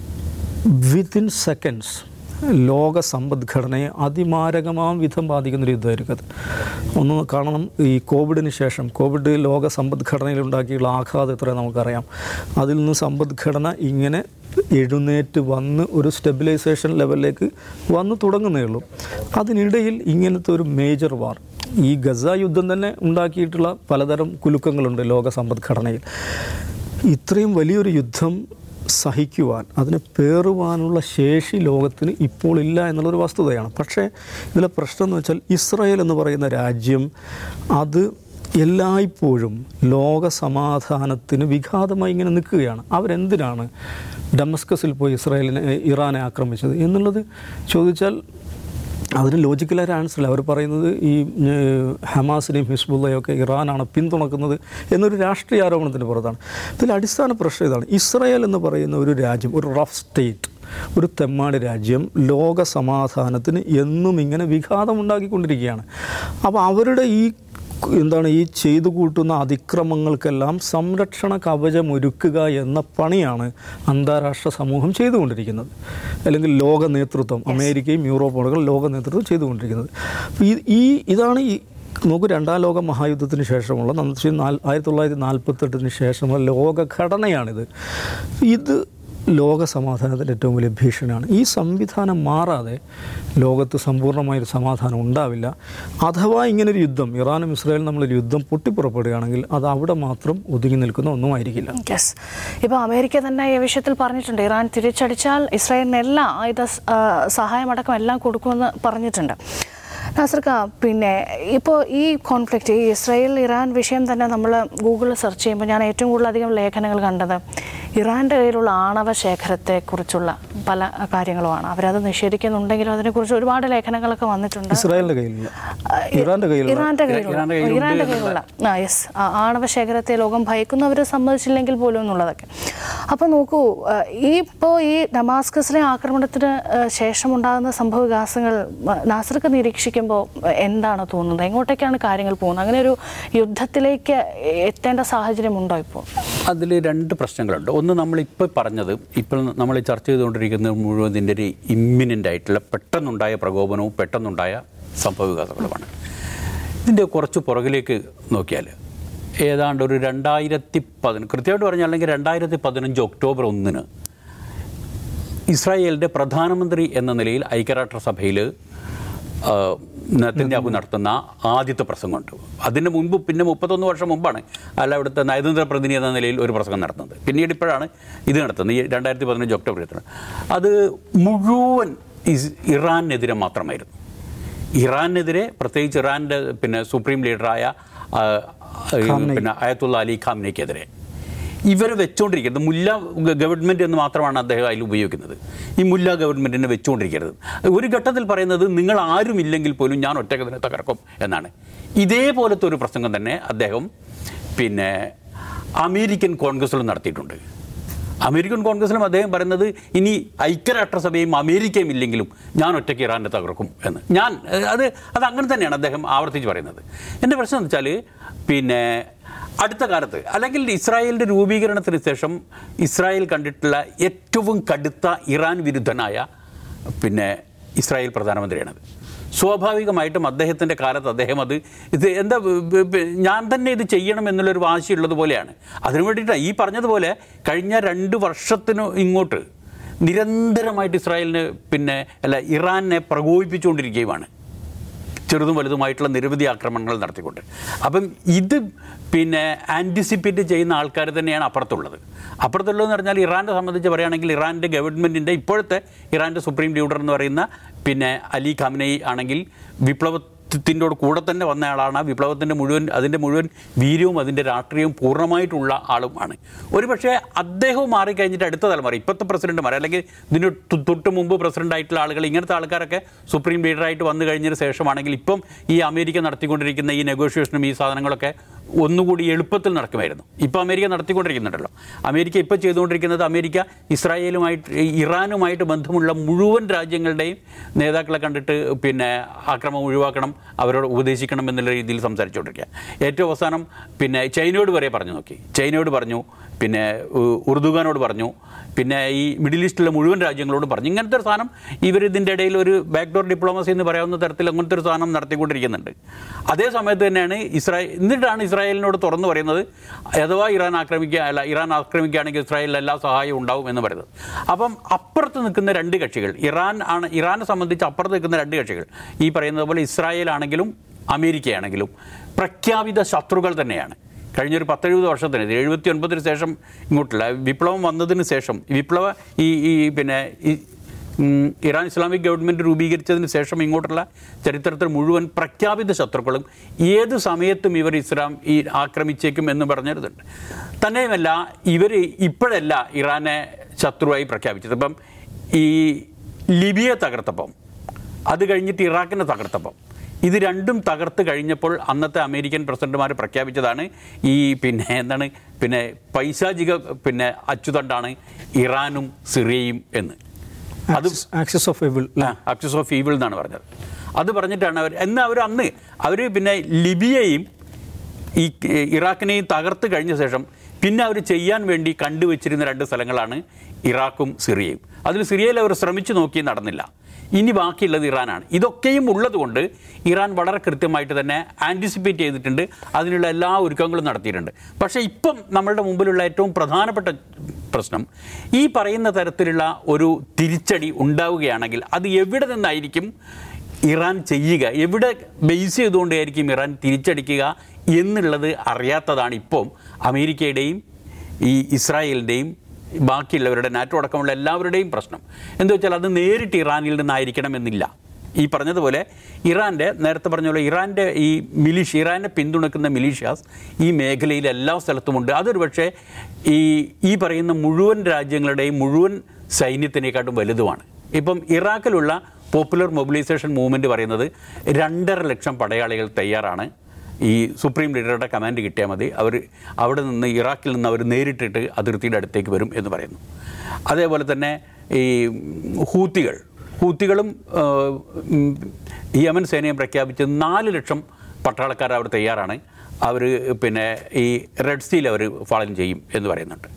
വിത്തിൻ സെക്കൻഡ്സ് ലോക സമ്പദ്ഘടനയെ അതിമാരകമാം വിധം ബാധിക്കുന്ന ഒരു യുദ്ധമായിരിക്കും അത് ഒന്ന് കാണണം ഈ കോവിഡിന് ശേഷം കോവിഡ് ലോക സമ്പദ്ഘടനയിൽ ഉണ്ടാക്കിയുള്ള ആഘാതം എത്ര നമുക്കറിയാം അതിൽ നിന്ന് സമ്പദ്ഘടന ഇങ്ങനെ എഴുന്നേറ്റ് വന്ന് ഒരു സ്റ്റെബിലൈസേഷൻ ലെവലിലേക്ക് വന്ന് തുടങ്ങുന്നേ ഉള്ളൂ അതിനിടയിൽ ഇങ്ങനത്തെ ഒരു മേജർ വാർ ഈ ഗസ യുദ്ധം തന്നെ ഉണ്ടാക്കിയിട്ടുള്ള പലതരം കുലുക്കങ്ങളുണ്ട് ലോക സമ്പദ്ഘടനയിൽ ഇത്രയും വലിയൊരു യുദ്ധം സഹിക്കുവാൻ അതിനെ പേറുവാനുള്ള ശേഷി ലോകത്തിന് ഇപ്പോൾ ഇല്ല എന്നുള്ളൊരു വസ്തുതയാണ് പക്ഷേ ഇതിലെ പ്രശ്നം എന്ന് വെച്ചാൽ ഇസ്രായേൽ എന്ന് പറയുന്ന രാജ്യം അത് എല്ലായ്പ്പോഴും ലോക സമാധാനത്തിന് വിഘാതമായി ഇങ്ങനെ നിൽക്കുകയാണ് അവരെന്തിനാണ് ഡമസ്കസിൽ പോയി ഇസ്രായേലിനെ ഇറാനെ ആക്രമിച്ചത് എന്നുള്ളത് ചോദിച്ചാൽ അതിന് ലോജിക്കലായ ആൻസർ ഇല്ല അവർ പറയുന്നത് ഈ ഏഹ്, ഹമാസിനെയും ഹിസ്ബുള്ളയും ഒക്കെ ഇറാനാണ് പിന്തുണക്കുന്നത് എന്നൊരു രാഷ്ട്രീയ ആരോപണത്തിന് പുറത്താണ് ഇതിൽ അടിസ്ഥാന പ്രശ്നം ഇതാണ് ഇസ്രായേൽ എന്ന് പറയുന്ന ഒരു രാജ്യം ഒരു റഫ് സ്റ്റേറ്റ് ഒരു തെമ്മാടി രാജ്യം ലോക സമാധാനത്തിന് എന്നും ഇങ്ങനെ വിഘാതം ഉണ്ടാക്കിക്കൊണ്ടിരിക്കുകയാണ് അപ്പോൾ അവരുടെ ഈ എന്താണ് ഈ ചെയ്തു കൂട്ടുന്ന അതിക്രമങ്ങൾക്കെല്ലാം സംരക്ഷണ കവചമൊരുക്കുക എന്ന പണിയാണ് അന്താരാഷ്ട്ര സമൂഹം ചെയ്തുകൊണ്ടിരിക്കുന്നത് അല്ലെങ്കിൽ ലോക നേതൃത്വം അമേരിക്കയും യൂറോപ്പുകളും ലോക നേതൃത്വം ചെയ്തുകൊണ്ടിരിക്കുന്നത് അപ്പോൾ ഈ ഈ ഇതാണ് ഈ നോക്കൂ രണ്ടാം ലോക മഹായുദ്ധത്തിന് ശേഷമുള്ള നമുക്ക് നാല് ആയിരത്തി തൊള്ളായിരത്തി നാൽപ്പത്തെട്ടിന് ശേഷമുള്ള ലോകഘടനയാണിത് ഇത് ലോക സമാധാനത്തിൻ്റെ ഏറ്റവും വലിയ ഭീഷണിയാണ് ഈ സംവിധാനം മാറാതെ ലോകത്ത് സമ്പൂർണ്ണമായൊരു സമാധാനം ഉണ്ടാവില്ല അഥവാ ഇങ്ങനൊരു യുദ്ധം ഇറാനും ഇസ്രായേലും തമ്മിലൊരു യുദ്ധം പൊട്ടിപ്പുറപ്പെടുകയാണെങ്കിൽ അത് അവിടെ മാത്രം ഒതുങ്ങി നിൽക്കുന്ന ഒന്നുമായിരിക്കില്ല യെസ് ഇപ്പോൾ അമേരിക്ക തന്നെ ഈ വിഷയത്തിൽ പറഞ്ഞിട്ടുണ്ട് ഇറാൻ തിരിച്ചടിച്ചാൽ ഇസ്രായേലിന് എല്ലാ ആയുധ സ്- ആ, സഹായമടക്കം എല്ലാം കൊടുക്കുമെന്ന് പറഞ്ഞിട്ടുണ്ട് നാസർക്ക പിന്നെ ഇപ്പോൾ ഈ കോൺഫ്ലിക്റ്റ് ഈ ഇസ്രായേൽ ഇറാൻ വിഷയം തന്നെ നമ്മൾ ഗൂഗിളിൽ സെർച്ച് ചെയ്യുമ്പോൾ ഞാൻ ഏറ്റവും കൂടുതൽ അധികം ലേഖനങ്ങൾ കണ്ടത് ഇറാൻ്റെ കയ്യിലുള്ള ആണവ ശേഖരത്തെക്കുറിച്ചുള്ള പല കാര്യങ്ങളുമാണ് അവരത് നിഷേധിക്കുന്നുണ്ടെങ്കിലും അതിനെക്കുറിച്ച് ഒരുപാട് ലേഖനങ്ങളൊക്കെ വന്നിട്ടുണ്ട് ഇസ്രായേലിൻ്റെ കയ്യിലില്ല ഇറാൻ്റെ കയ്യിലുള്ള ഇറാന്റെ കയ്യിലുള്ള ഇറാന്റെ കയ്യിലുണ്ട് ഇറാന്റെ കയ്യിലുള്ള ആ യെസ് ആണവ ശേഖരത്തെ ലോകം ഭയക്കുന്നവർ സമ്മതിച്ചില്ലെങ്കിൽ പോലും എന്നുള്ളതൊക്കെ അപ്പോൾ നോക്കൂ ആ, ഈ ഇപ്പോൾ ഈ ഡമാസ്കസിലെ ആക്രമണത്തിന് ആ, ശേഷമുണ്ടാകുന്ന സംഭവ വികാസങ്ങൾ ആ, നാസർക്ക് നിരീക്ഷിക്കുമ്പോൾ എന്താണ് തോന്നുന്നത് എങ്ങോട്ടേക്കാണ് കാര്യങ്ങൾ പോകുന്നത് അങ്ങനെ ഒരു യുദ്ധത്തിലേക്ക് എത്തേണ്ട സാഹചര്യമുണ്ടോ ഇപ്പോൾ അതിൽ രണ്ട് പ്രശ്നങ്ങളുണ്ട് ഒന്ന് നമ്മളിപ്പോൾ പറഞ്ഞത് ഇപ്പോൾ നമ്മൾ ചർച്ച ചെയ്തുകൊണ്ടിരിക്കുന്നത് മുഴുവൻ ഇതിൻ്റെ ഒരു ഇമ്മിനൻ്റ് ആയിട്ടുള്ള പെട്ടെന്നുണ്ടായ പ്രകോപനവും പെട്ടെന്നുണ്ടായ സംഭവവികാസങ്ങളുമാണ് ഇതിൻ്റെ കുറച്ച് പുറകിലേക്ക് നോക്കിയാൽ ഏതാണ്ട് ഒരു രണ്ടായിരത്തി പതിനൊന്ന് കൃത്യമായിട്ട് പറഞ്ഞാൽ അല്ലെങ്കിൽ രണ്ടായിരത്തി പതിനഞ്ച് ഒക്ടോബർ ഒന്നിന് ഇസ്രായേലിൻ്റെ പ്രധാനമന്ത്രി എന്ന നിലയിൽ ഐക്യരാഷ്ട്രസഭയിൽ നെത്തന്യാഹു നടത്തുന്ന ആദ്യത്തെ പ്രസംഗമുണ്ട് അതിന് മുൻപ് പിന്നെ മുപ്പത്തൊന്ന് വർഷം മുമ്പാണ് അല്ല ഇവിടുത്തെ നയതന്ത്ര പ്രതിനിധി എന്ന നിലയിൽ ഒരു പ്രസംഗം നടത്തുന്നത് പിന്നീട് ഇപ്പോഴാണ് ഇത് നടത്തുന്നത് ഈ രണ്ടായിരത്തി പതിനഞ്ച് ഒക്ടോബർ ഇരുപത്തിരണ്ട് അത് മുഴുവൻ ഇസ് ഇറാനെതിരെ മാത്രമായിരുന്നു ഇറാനെതിരെ പ്രത്യേകിച്ച് ഇറാൻ്റെ പിന്നെ സുപ്രീം ലീഡറായ ആ, പിന്നെ അയത്തുള്ള അലി ഖാമിനെക്കെതിരെ ഇവരെ വെച്ചുകൊണ്ടിരിക്കരുത് മുല്ല ഗ- ഗവൺമെൻറ് എന്ന് മാത്രമാണ് അദ്ദേഹം അതിൽ ഉപയോഗിക്കുന്നത് ഈ മുല്ല ഗവൺമെൻറ്റിനെ വെച്ചുകൊണ്ടിരിക്കരുത് ഒരു ഘട്ടത്തിൽ പറയുന്നത് നിങ്ങൾ ആരുമില്ലെങ്കിൽ പോലും ഞാൻ ഒറ്റക്കതിനെ തകർക്കും എന്നാണ് ഇതേപോലത്തെ ഒരു പ്രസംഗം തന്നെ അദ്ദേഹം പിന്നെ അമേരിക്കൻ കോൺഗ്രസ്സിൽ നടത്തിയിട്ടുണ്ട് അമേരിക്കൻ കോൺഗ്രസിലും അദ്ദേഹം പറയുന്നത് ഇനി ഐക്യരാഷ്ട്രസഭയും അമേരിക്കയും ഇല്ലെങ്കിലും ഞാൻ ഒറ്റയ്ക്ക് ഇറാനെ തകർക്കും എന്ന് ഞാൻ ഏഹ്, അത് അത് അങ്ങനെ തന്നെയാണ് അദ്ദേഹം ആവർത്തിച്ച് പറയുന്നത് എൻ്റെ പ്രശ്നം എന്ന് വെച്ചാൽ പിന്നെ അടുത്ത കാലത്ത് അല്ലെങ്കിൽ ഇസ്രായേലിൻ്റെ രൂപീകരണത്തിന് ശേഷം ഇസ്രായേൽ കണ്ടിട്ടുള്ള ഏറ്റവും കടുത്ത ഇറാൻ വിരുദ്ധനായ പിന്നെ ഇസ്രായേൽ പ്രധാനമന്ത്രിയാണത് സ്വാഭാവികമായിട്ടും അദ്ദേഹത്തിൻ്റെ കാലത്ത് അദ്ദേഹം അത് ഇത് എന്താ ബ- ബ- ബ- ഞാൻ തന്നെ ഇത് ചെയ്യണം എന്നുള്ളൊരു വാശിയുള്ളത് പോലെയാണ് അതിനു വേണ്ടിയിട്ടാണ് ഈ പറഞ്ഞതുപോലെ കഴിഞ്ഞ രണ്ട് വർഷത്തിനു ഇങ്ങോട്ട് നിരന്തരമായിട്ട് ഇസ്രായേലിന് പിന്നെ അല്ല ഇറാനെ പ്രകോപിപ്പിച്ചുകൊണ്ടിരിക്കുകയുമാണ് ചെറുതും വലുതുമായിട്ടുള്ള നിരവധി ആക്രമണങ്ങൾ നടത്തിക്കൊണ്ട് അപ്പം ഇത് പിന്നെ ആൻറ്റിസിപ്പേറ്റ് ചെയ്യുന്ന ആൾക്കാർ തന്നെയാണ് അപ്പുറത്തുള്ളത് അപ്പുറത്തുള്ളതെന്ന് പറഞ്ഞാൽ ഇറാനെ സംബന്ധിച്ച് പറയുകയാണെങ്കിൽ ഇറാൻ്റെ ഗവൺമെൻറ്റിൻ്റെ ഇപ്പോഴത്തെ ഇറാൻ്റെ സുപ്രീം ലീഡർ എന്ന് പറയുന്ന പിന്നെ അലി ഖാംനയി ആണെങ്കിൽ വിപ്ലവത്തിൻ്റെ കൂടെ തന്നെ വന്ന ആളാണ് ആ വിപ്ലവത്തിൻ്റെ മുഴുവൻ അതിൻ്റെ മുഴുവൻ വീര്യവും അതിൻ്റെ രാഷ്ട്രീയവും പൂർണ്ണമായിട്ടുള്ള ആളുമാണ് ഒരുപക്ഷെ അദ്ദേഹവും മാറിക്കഴിഞ്ഞിട്ട് അടുത്ത തലമുറ ഇപ്പോഴത്തെ പ്രസിഡന്റ് മാറി അല്ലെങ്കിൽ ഇതിന് തൊ- തൊട്ട് മുമ്പ് പ്രസിഡന്റ് ആയിട്ടുള്ള ആളുകൾ ഇങ്ങനത്തെ ആൾക്കാരൊക്കെ സുപ്രീം ലീഡറായിട്ട് വന്നു കഴിഞ്ഞതിന് ശേഷമാണെങ്കിൽ ഇപ്പം ഈ അമേരിക്ക നടത്തിക്കൊണ്ടിരിക്കുന്ന ഈ നെഗോഷിയേഷനും ഈ സാധനങ്ങളൊക്കെ ഒന്നുകൂടി എളുപ്പത്തിൽ നടക്കുമായിരുന്നു ഇപ്പോൾ അമേരിക്ക നടത്തിക്കൊണ്ടിരിക്കുന്നുണ്ടല്ലോ അമേരിക്ക ഇപ്പോൾ ചെയ്തുകൊണ്ടിരിക്കുന്നത് അമേരിക്ക ഇസ്രായേലുമായിട്ട് ഇറാനുമായിട്ട് ബന്ധമുള്ള മുഴുവൻ രാജ്യങ്ങളുടെയും നേതാക്കളെ കണ്ടിട്ട് പിന്നെ ആക്രമണം ഒഴിവാക്കണം അവരോട് ഉപദേശിക്കണം എന്നുള്ള രീതിയിൽ സംസാരിച്ചുകൊണ്ടിരിക്കുക ഏറ്റവും അവസാനം പിന്നെ ചൈനയോട് വരെ പറഞ്ഞു നോക്കി ചൈനയോട് പറഞ്ഞു പിന്നെ ഉ- ഉറുദുഖാനോട് പറഞ്ഞു പിന്നെ ഈ മിഡിൽ ഈസ്റ്റിലെ മുഴുവൻ രാജ്യങ്ങളോടും പറഞ്ഞു ഇങ്ങനത്തെ ഒരു സാധനം ഇവർ ഇതിൻ്റെ ഇടയിൽ ഒരു ബാക്ക്ഡോർ ഡിപ്ലോമസി എന്ന് പറയാവുന്ന തരത്തിൽ അങ്ങനത്തെ ഒരു സാധനം നടത്തിക്കൊണ്ടിരിക്കുന്നുണ്ട് അതേ സമയത്ത് തന്നെയാണ് ഇസ്രായേൽ എന്നിട്ടാണ് ഇസ്രായേലിനോട് തുറന്നു പറയുന്നത് അഥവാ ഇറാൻ ആക്രമിക്കുക അല്ല ഇറാൻ ആക്രമിക്കുകയാണെങ്കിൽ ഇസ്രായേലിൽ എല്ലാ സഹായവും ഉണ്ടാവും എന്ന് പറയുന്നത് അപ്പം അപ്പുറത്ത് നിൽക്കുന്ന രണ്ട് കക്ഷികൾ ഇറാൻ ആണ് ഇറാനെ സംബന്ധിച്ച് അപ്പുറത്ത് നിൽക്കുന്ന രണ്ട് കക്ഷികൾ ഈ പറയുന്നത് പോലെ ഇസ്രായേൽ ആണെങ്കിലും അമേരിക്കയാണെങ്കിലും പ്രഖ്യാപിത ശത്രുക്കൾ തന്നെയാണ് കഴിഞ്ഞൊരു പത്തെഴുപത് വർഷത്തിന് എഴുപത്തി ഒൻപതിന് ശേഷം ഇങ്ങോട്ടുള്ള വിപ്ലവം വന്നതിന് ശേഷം വിപ്ലവ ഈ ഈ പിന്നെ ഈ ഉം, ഇറാൻ ഇസ്ലാമിക് ഗവൺമെൻറ് രൂപീകരിച്ചതിന് ശേഷം ഇങ്ങോട്ടുള്ള ചരിത്രത്തിൽ മുഴുവൻ പ്രഖ്യാപിത ശത്രുക്കളും ഏത് സമയത്തും ഇവർ ഇസ്ലാം ഈ ആക്രമിച്ചേക്കും എന്ന് പറഞ്ഞിരുന്നുണ്ട് തന്നെയുമല്ല ഇവർ ഇപ്പോഴല്ല ഇറാനെ ശത്രുവായി പ്രഖ്യാപിച്ചത് ഇപ്പം ഈ ലിബിയെ തകർത്തപ്പം അത് കഴിഞ്ഞിട്ട് ഇറാഖിനെ തകർത്തപ്പം ഇത് രണ്ടും തകർത്ത് കഴിഞ്ഞപ്പോൾ അന്നത്തെ അമേരിക്കൻ പ്രസിഡന്റുമാർ പ്രഖ്യാപിച്ചതാണ് ഈ പിന്നെ എന്താണ് പിന്നെ പൈശാചിക പിന്നെ അച്ചുതണ്ടാണ് ഇറാനും സിറിയയും എന്ന് അത് axis of evil axis of evil എന്നാണ് പറഞ്ഞത് അത് പറഞ്ഞിട്ടാണ് അവർ എന്ന് അവർ അന്ന് അവർ പിന്നെ ലിബിയയും ഈ ഇറാഖിനെയും തകർത്ത് കഴിഞ്ഞ ശേഷം പിന്നെ അവർ ചെയ്യാൻ വേണ്ടി കണ്ടുവച്ചിരുന്ന രണ്ട് സ്ഥലങ്ങളാണ് ഇറാഖും സിറിയയും അതിൽ സിറിയയിൽ അവർ ശ്രമിച്ചു നോക്കി നടന്നില്ല ഇനി ബാക്കിയുള്ളത് ഇറാനാണ് ഇതൊക്കെയും ഉള്ളതുകൊണ്ട് ഇറാൻ വളരെ കൃത്യമായിട്ട് തന്നെ ആൻറ്റിസിപ്പേറ്റ് ചെയ്തിട്ടുണ്ട് അതിനുള്ള എല്ലാ ഒരുക്കങ്ങളും നടത്തിയിട്ടുണ്ട് പക്ഷേ ഇപ്പം നമ്മളുടെ മുമ്പിലുള്ള ഏറ്റവും പ്രധാനപ്പെട്ട പ്രശ്നം ഈ പറയുന്ന തരത്തിലുള്ള ഒരു തിരിച്ചടി ഉണ്ടാവുകയാണെങ്കിൽ അത് എവിടെ നിന്നായിരിക്കും ഇറാൻ ചെയ്യുക എവിടെ ബേസ് ചെയ്തുകൊണ്ടായിരിക്കും ഇറാൻ തിരിച്ചടിക്കുക എന്നുള്ളത് അറിയാത്തതാണ് ഇപ്പം അമേരിക്കയുടെയും ഈ ഇസ്രായേലിൻ്റെയും ബാക്കിയുള്ളവരുടെ നാറ്റോ അടക്കമുള്ള എല്ലാവരുടെയും പ്രശ്നം എന്താ വെച്ചാൽ അത് നേരിട്ട് ഇറാനിൽ നിന്നായിരിക്കണമെന്നില്ല ഈ പറഞ്ഞതുപോലെ ഇറാൻ്റെ നേരത്തെ പറഞ്ഞ പോലെ ഇറാൻ്റെ ഈ മിലിഷ് ഇറാനെ പിന്തുണക്കുന്ന മിലീഷ്യാസ് ഈ മേഖലയിൽ എല്ലാ സ്ഥലത്തുമുണ്ട് അതൊരു പക്ഷേ ഈ ഈ പറയുന്ന മുഴുവൻ രാജ്യങ്ങളുടെയും മുഴുവൻ സൈന്യത്തിനേക്കാട്ടും വലുതുമാണ് ഇപ്പം ഇറാഖിലുള്ള പോപ്പുലർ മൊബിലൈസേഷൻ മൂവ്മെൻറ്റ് പറയുന്നത് രണ്ടര ലക്ഷം പടയാളികൾ തയ്യാറാണ് ഈ സുപ്രീം ലീഡറുടെ കമാൻഡ് കിട്ടിയാൽ മതി അവർ അവിടെ നിന്ന് ഇറാഖിൽ നിന്ന് അവർ നേരിട്ടിട്ട് അതിർത്തിയുടെ അടുത്തേക്ക് വരും എന്ന് പറയുന്നു അതേപോലെ തന്നെ ഈ ഹൂത്തികൾ ഹൂത്തികളും ആ, ഉം, യമൻ സേനയും പ്രഖ്യാപിച്ച് നാല് ലക്ഷം പട്ടാളക്കാർ അവർ തയ്യാറാണ് അവർ പിന്നെ ഈ റെഡ് സീൽ അവർ ഫാളൻ ചെയ്യും എന്ന് പറയുന്നുണ്ട്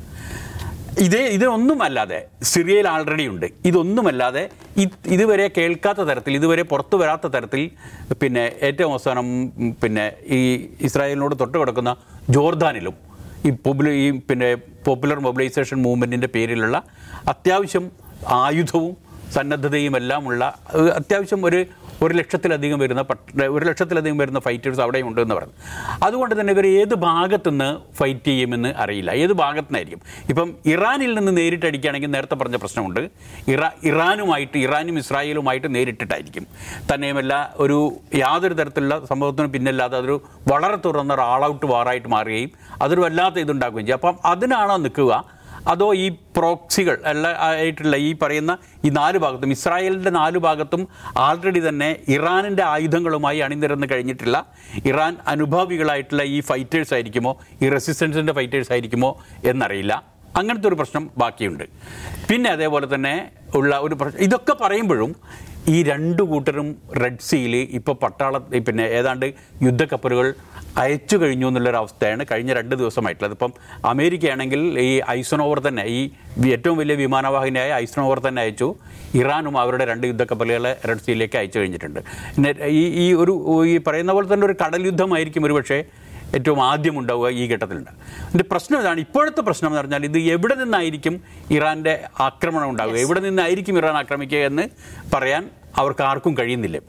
ഇതേ ഇതൊന്നുമല്ലാതെ സിറിയയിൽ ആൾറെഡി ഉണ്ട് ഇതൊന്നുമല്ലാതെ ഇത് ഇതുവരെ കേൾക്കാത്ത തരത്തിൽ ഇതുവരെ പുറത്തു വരാത്ത തരത്തിൽ പിന്നെ ഏറ്റവും അവസാനം ഉം, പിന്നെ ഈ ഇസ്രായേലിനോട് തൊട്ട് കിടക്കുന്ന ജോർദാനിലും ഈ പോപ്പുലർ ഈ പിന്നെ പോപ്പുലർ മൊബിലൈസേഷൻ മൂവ്മെൻറ്റിൻ്റെ പേരിലുള്ള അത്യാവശ്യം ആയുധവും സന്നദ്ധതയും എല്ലാമുള്ള ഏഹ്, അത്യാവശ്യം ഒരു ഒരു ലക്ഷത്തിലധികം വരുന്ന പട്ട ഒരു ലക്ഷത്തിലധികം വരുന്ന ഫൈറ്റേഴ്സ് അവിടെ ഉണ്ട് എന്ന് പറഞ്ഞു അതുകൊണ്ട് തന്നെ ഇവർ ഏത് ഭാഗത്തുനിന്ന് ഫൈറ്റ് ചെയ്യുമെന്ന് അറിയില്ല ഏത് ഭാഗത്തുനിന്നായിരിക്കും ഇപ്പം ഇറാനിൽ നിന്ന് നേരിട്ട് അടിക്കുകയാണെങ്കിൽ നേരത്തെ പറഞ്ഞ പ്രശ്നമുണ്ട് ഇറാ ഇറാനുമായിട്ട് ഇറാനും ഇസ്രായേലുമായിട്ട് നേരിട്ടിട്ടായിരിക്കും തന്നെയുമല്ല ഒരു യാതൊരു തരത്തിലുള്ള സംഭവത്തിനും പിന്നല്ലാതെ അതൊരു വളരെ തുറന്ന ഒരു ആൾ ഔട്ട് വാറായിട്ട് മാറുകയും അതൊരു വല്ലാത്ത ഇതുണ്ടാക്കുകയും ചെയ്യും അപ്പം അതിനാണോ നിൽക്കുക അതോ ഈ പ്രോക്സികൾ അല്ല ആയിട്ടുള്ള ഈ പറയുന്ന ഈ നാല് ഭാഗത്തും ഇസ്രായേലിൻ്റെ നാല് ഭാഗത്തും ആൾറെഡി തന്നെ ഇറാനിൻ്റെ ആയുധങ്ങളുമായി അണിനിരന്ന് കഴിഞ്ഞിട്ടുള്ള ഇറാൻ അനുഭാവികളായിട്ടുള്ള ഈ ഫൈറ്റേഴ്സ് ആയിരിക്കുമോ ഈ റെസിസ്റ്റൻസിൻ്റെ ഫൈറ്റേഴ്സ് ആയിരിക്കുമോ എന്നറിയില്ല അങ്ങനത്തെ ഒരു പ്രശ്നം ബാക്കിയുണ്ട് പിന്നെ അതേപോലെ തന്നെ ഉള്ള ഒരു പ്രശ്നം ഇതൊക്കെ പറയുമ്പോഴും ഈ രണ്ടു കൂട്ടരും റെഡ് സീയിൽ ഇപ്പോൾ പട്ടാള പിന്നെ ഏതാണ്ട് യുദ്ധക്കപ്പലുകൾ അയച്ചു കഴിഞ്ഞു എന്നുള്ളൊരവസ്ഥയാണ് കഴിഞ്ഞ രണ്ട് ദിവസമായിട്ടുള്ളത് ഇപ്പം അമേരിക്കയാണെങ്കിൽ ഈ ഐസണോവർ തന്നെ ഈ ഏറ്റവും വലിയ വിമാനവാഹിനിയായ ഐസണോവർ തന്നെ അയച്ചു ഇറാനും അവരുടെ രണ്ട് യുദ്ധക്കപ്പലുകളെ റെഡ് സീയിലേക്ക് അയച്ചു കഴിഞ്ഞിട്ടുണ്ട് പിന്നെ ഈ ഈ ഒരു ഈ പറയുന്ന പോലെ തന്നെ ഒരു കടൽ യുദ്ധമായിരിക്കും ഒരു പക്ഷേ ഏറ്റവും ആദ്യം ഉണ്ടാവുക ഈ ഘട്ടത്തിലുണ്ട് ഇതിൻ്റെ പ്രശ്നം ഇതാണ് ഇപ്പോഴത്തെ പ്രശ്നം എന്ന് പറഞ്ഞാൽ ഇത് എവിടെ നിന്നായിരിക്കും ഇറാൻ്റെ ആക്രമണം ഉണ്ടാവുക എവിടെ നിന്നായിരിക്കും ഇറാൻ ആക്രമിക്കുക എന്ന് പറയാൻ അവർക്ക് ആർക്കും കഴിയുന്നില്ല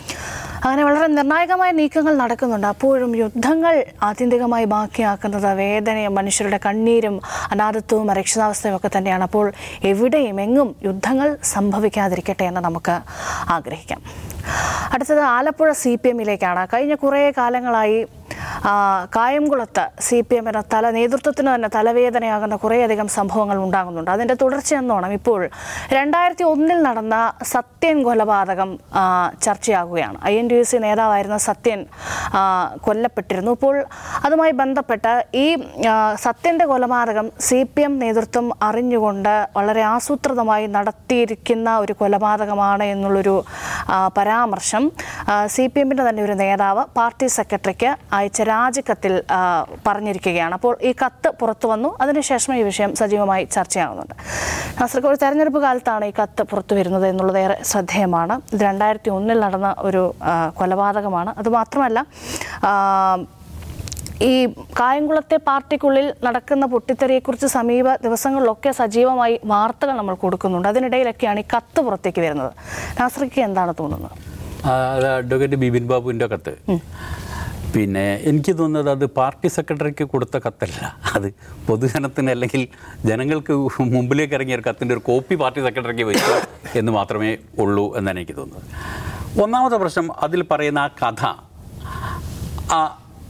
അങ്ങനെ വളരെ നിർണായകമായ നീക്കങ്ങൾ നടക്കുന്നുണ്ട് അപ്പോഴും യുദ്ധങ്ങൾ ആത്യന്തികമായി ബാക്കിയാക്കുന്നത് വേദനയും മനുഷ്യരുടെ കണ്ണീരും അനാഥത്വവും അരക്ഷിതാവസ്ഥയും ഒക്കെ തന്നെയാണ് അപ്പോൾ എവിടെയും എങ്ങും യുദ്ധങ്ങൾ സംഭവിക്കാതിരിക്കട്ടെ എന്ന് നമുക്ക് ആഗ്രഹിക്കാം അടുത്തത് ആലപ്പുഴ സി പി എമ്മിലേക്കാണ് കഴിഞ്ഞ കുറേ കാലങ്ങളായി ആ, കായംകുളത്ത് സി പി എമ്മിന് തല നേതൃത്വത്തിന് തന്നെ തലവേദനയാകുന്ന കുറേയധികം സംഭവങ്ങൾ ഉണ്ടാകുന്നുണ്ട് അതിൻ്റെ തുടർച്ചയെന്നോണം ഇപ്പോൾ രണ്ടായിരത്തി ഒന്നിൽ നടന്ന സത്യൻ കൊലപാതകം ആ, ചർച്ചയാകുകയാണ് ഐ എൻ ഡി സി നേതാവായിരുന്ന സത്യൻ ആ, കൊല്ലപ്പെട്ടിരുന്നു ഇപ്പോൾ അതുമായി ബന്ധപ്പെട്ട് ഈ ആ, സത്യൻ്റെ കൊലപാതകം സി പി എം നേതൃത്വം അറിഞ്ഞുകൊണ്ട് വളരെ ആസൂത്രിതമായി നടത്തിയിരിക്കുന്ന ഒരു കൊലപാതകമാണ് എന്നുള്ളൊരു ആ, പരാമർശം സി പി എമ്മിൻ്റെ തന്നെ ഒരു നേതാവ് പാർട്ടി സെക്രട്ടറിക്ക് അയച്ച രാജിക്കത്തിൽ ആ, പറഞ്ഞിരിക്കുകയാണ് അപ്പോൾ ഈ കത്ത് പുറത്തു വന്നു അതിനുശേഷം ഈ വിഷയം സജീവമായി ചർച്ചയാകുന്നുണ്ട് കാസർഗോഡ് ഒരു തെരഞ്ഞെടുപ്പ് കാലത്താണ് ഈ കത്ത് പുറത്തു വരുന്നത് എന്നുള്ളത് ഏറെ ശ്രദ്ധേയമാണ് ഇത് രണ്ടായിരത്തി ഒന്നിൽ നടന്ന ഒരു ആ, കൊലപാതകമാണ് അതുമാത്രമല്ല ആ, ഈ കായംകുളത്തെ പാർട്ടിക്കുള്ളിൽ നടക്കുന്ന പൊട്ടിത്തെറിയെക്കുറിച്ച് സമീപ ദിവസങ്ങളിലൊക്കെ സജീവമായി വാർത്തകൾ നമ്മൾ കൊടുക്കുന്നുണ്ട് അതിനിടയിലൊക്കെയാണ് ഈ കത്ത് പുറത്തേക്ക് വരുന്നത് നാസറിക്ക് എന്താണ് തോന്നുന്നത് ആ, അത് അഡ്വക്കേറ്റ് ബിപിൻ ബാബുവിൻ്റെ കത്ത് പിന്നെ എനിക്ക് തോന്നുന്നത് അത് പാർട്ടി സെക്രട്ടറിക്ക് കൊടുത്ത കത്തല്ല അത് പൊതുജനത്തിന് അല്ലെങ്കിൽ ജനങ്ങൾക്ക് മുമ്പിലേക്ക് ഇറങ്ങിയ ഒരു കത്തിൻ്റെ ഒരു കോപ്പി പാർട്ടി സെക്രട്ടറിക്ക് വെച്ചു എന്ന് മാത്രമേ ഉള്ളൂ എന്നാണ് എനിക്ക് തോന്നുന്നത് ഒന്നാമത്തെ പ്രശ്നം അതിൽ പറയുന്ന ആ കഥ ആ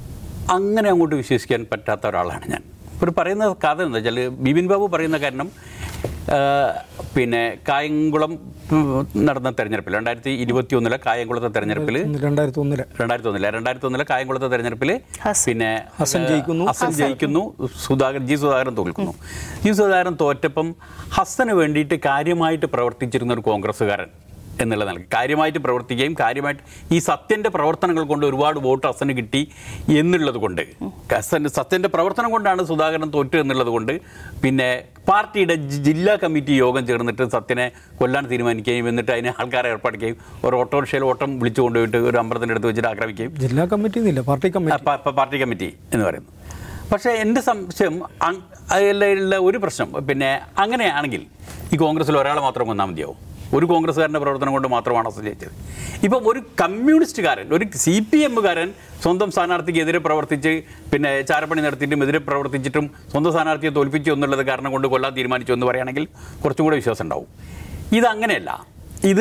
അങ്ങനെ അങ്ങോട്ട് വിശ്വസിക്കാൻ പറ്റാത്ത ഒരാളാണ് ഞാൻ ഒരു പറയുന്ന കഥ എന്താ വെച്ചാൽ ബിപിൻ ബാബു പറയുന്ന കാരണം ആ, പിന്നെ കായംകുളം ഉം, നടന്ന തെരഞ്ഞെടുപ്പിൽ രണ്ടായിരത്തി ഇരുപത്തി ഒന്നിലെ കായംകുളത്തെ തെരഞ്ഞെടുപ്പിൽ രണ്ടായിരത്തി ഒന്നില് രണ്ടായിരത്തി ഒന്നിലെ രണ്ടായിരത്തി ഒന്നിലെ കായംകുളത്തെ തെരഞ്ഞെടുപ്പിൽ ഹസൻ. പിന്നെ ഹസൻ ജയിക്കുന്നു. ഹസൻ ജയിക്കുന്നു സുധാകരൻ ജി സുധാകരൻ തോൽക്കുന്നു ജി സുധാകരൻ തോറ്റപ്പം ഹസന് വേണ്ടിയിട്ട് കാര്യമായിട്ട് പ്രവർത്തിച്ചിരുന്ന ഒരു കോൺഗ്രസ്സുകാരൻ എന്നുള്ള നിലയ്ക്ക് കാര്യമായിട്ട് പ്രവർത്തിക്കുകയും കാര്യമായിട്ട് ഈ സത്യന്റെ പ്രവർത്തനങ്ങൾ കൊണ്ട് ഒരുപാട് വോട്ട് ഹസന് കിട്ടി എന്നുള്ളത് കൊണ്ട് ഹസൻ സത്യന്റെ പ്രവർത്തനം കൊണ്ടാണ് സുധാകരൻ തോറ്റു എന്നുള്ളത് കൊണ്ട് പിന്നെ പാർട്ടിയുടെ ജി- ജില്ലാ കമ്മിറ്റി യോഗം ചേർന്നിട്ട് സത്യനെ കൊല്ലാൻ തീരുമാനിക്കുകയും എന്നിട്ട് അതിനെ ആൾക്കാരെ ഏർപ്പെടുകയും ഒരു ഓട്ടോറിക്ഷയിൽ ഓട്ടം വിളിച്ചു കൊണ്ടുപോയിട്ട് ഒരു അമ്പലത്തിൻ്റെ അടുത്ത് വെച്ചിട്ട് ആക്രമിക്കുകയും ജില്ലാ കമ്മിറ്റി എന്നില്ല പാർട്ടി ആ, കമ്മിറ്റി പ- പ- പാർട്ടി കമ്മിറ്റി എന്ന് പറയുന്നു പക്ഷേ എൻ്റെ സംശയം അങ്- അതിലുള്ള ഒരു പ്രശ്നം പിന്നെ അങ്ങനെയാണെങ്കിൽ ഈ കോൺഗ്രസ്സിൽ ഒരാളെ മാത്രം കൊന്നാൽ മതിയാവും ഒരു കോൺഗ്രസ്സുകാരൻ്റെ പ്രവർത്തനം കൊണ്ട് മാത്രമാണ് അസു ജയിച്ചത് ഇപ്പം ഒരു കമ്മ്യൂണിസ്റ്റുകാരൻ ഒരു സി പി എമ്മുകാരൻ സ്വന്തം സ്ഥാനാർത്ഥിക്ക് എതിരെ പ്രവർത്തിച്ച് പിന്നെ ചാരപ്പണി നടത്തിയിട്ടും എതിരെ പ്രവർത്തിച്ചിട്ടും സ്വന്തം സ്ഥാനാർത്ഥിയെ തോൽപ്പിച്ചു എന്നുള്ളത് കാരണം കൊണ്ട് കൊല്ലാൻ തീരുമാനിച്ചു എന്ന് പറയുകയാണെങ്കിൽ കുറച്ചും കൂടെ വിശ്വാസം ഉണ്ടാവും ഇതങ്ങനെയല്ല ഇത്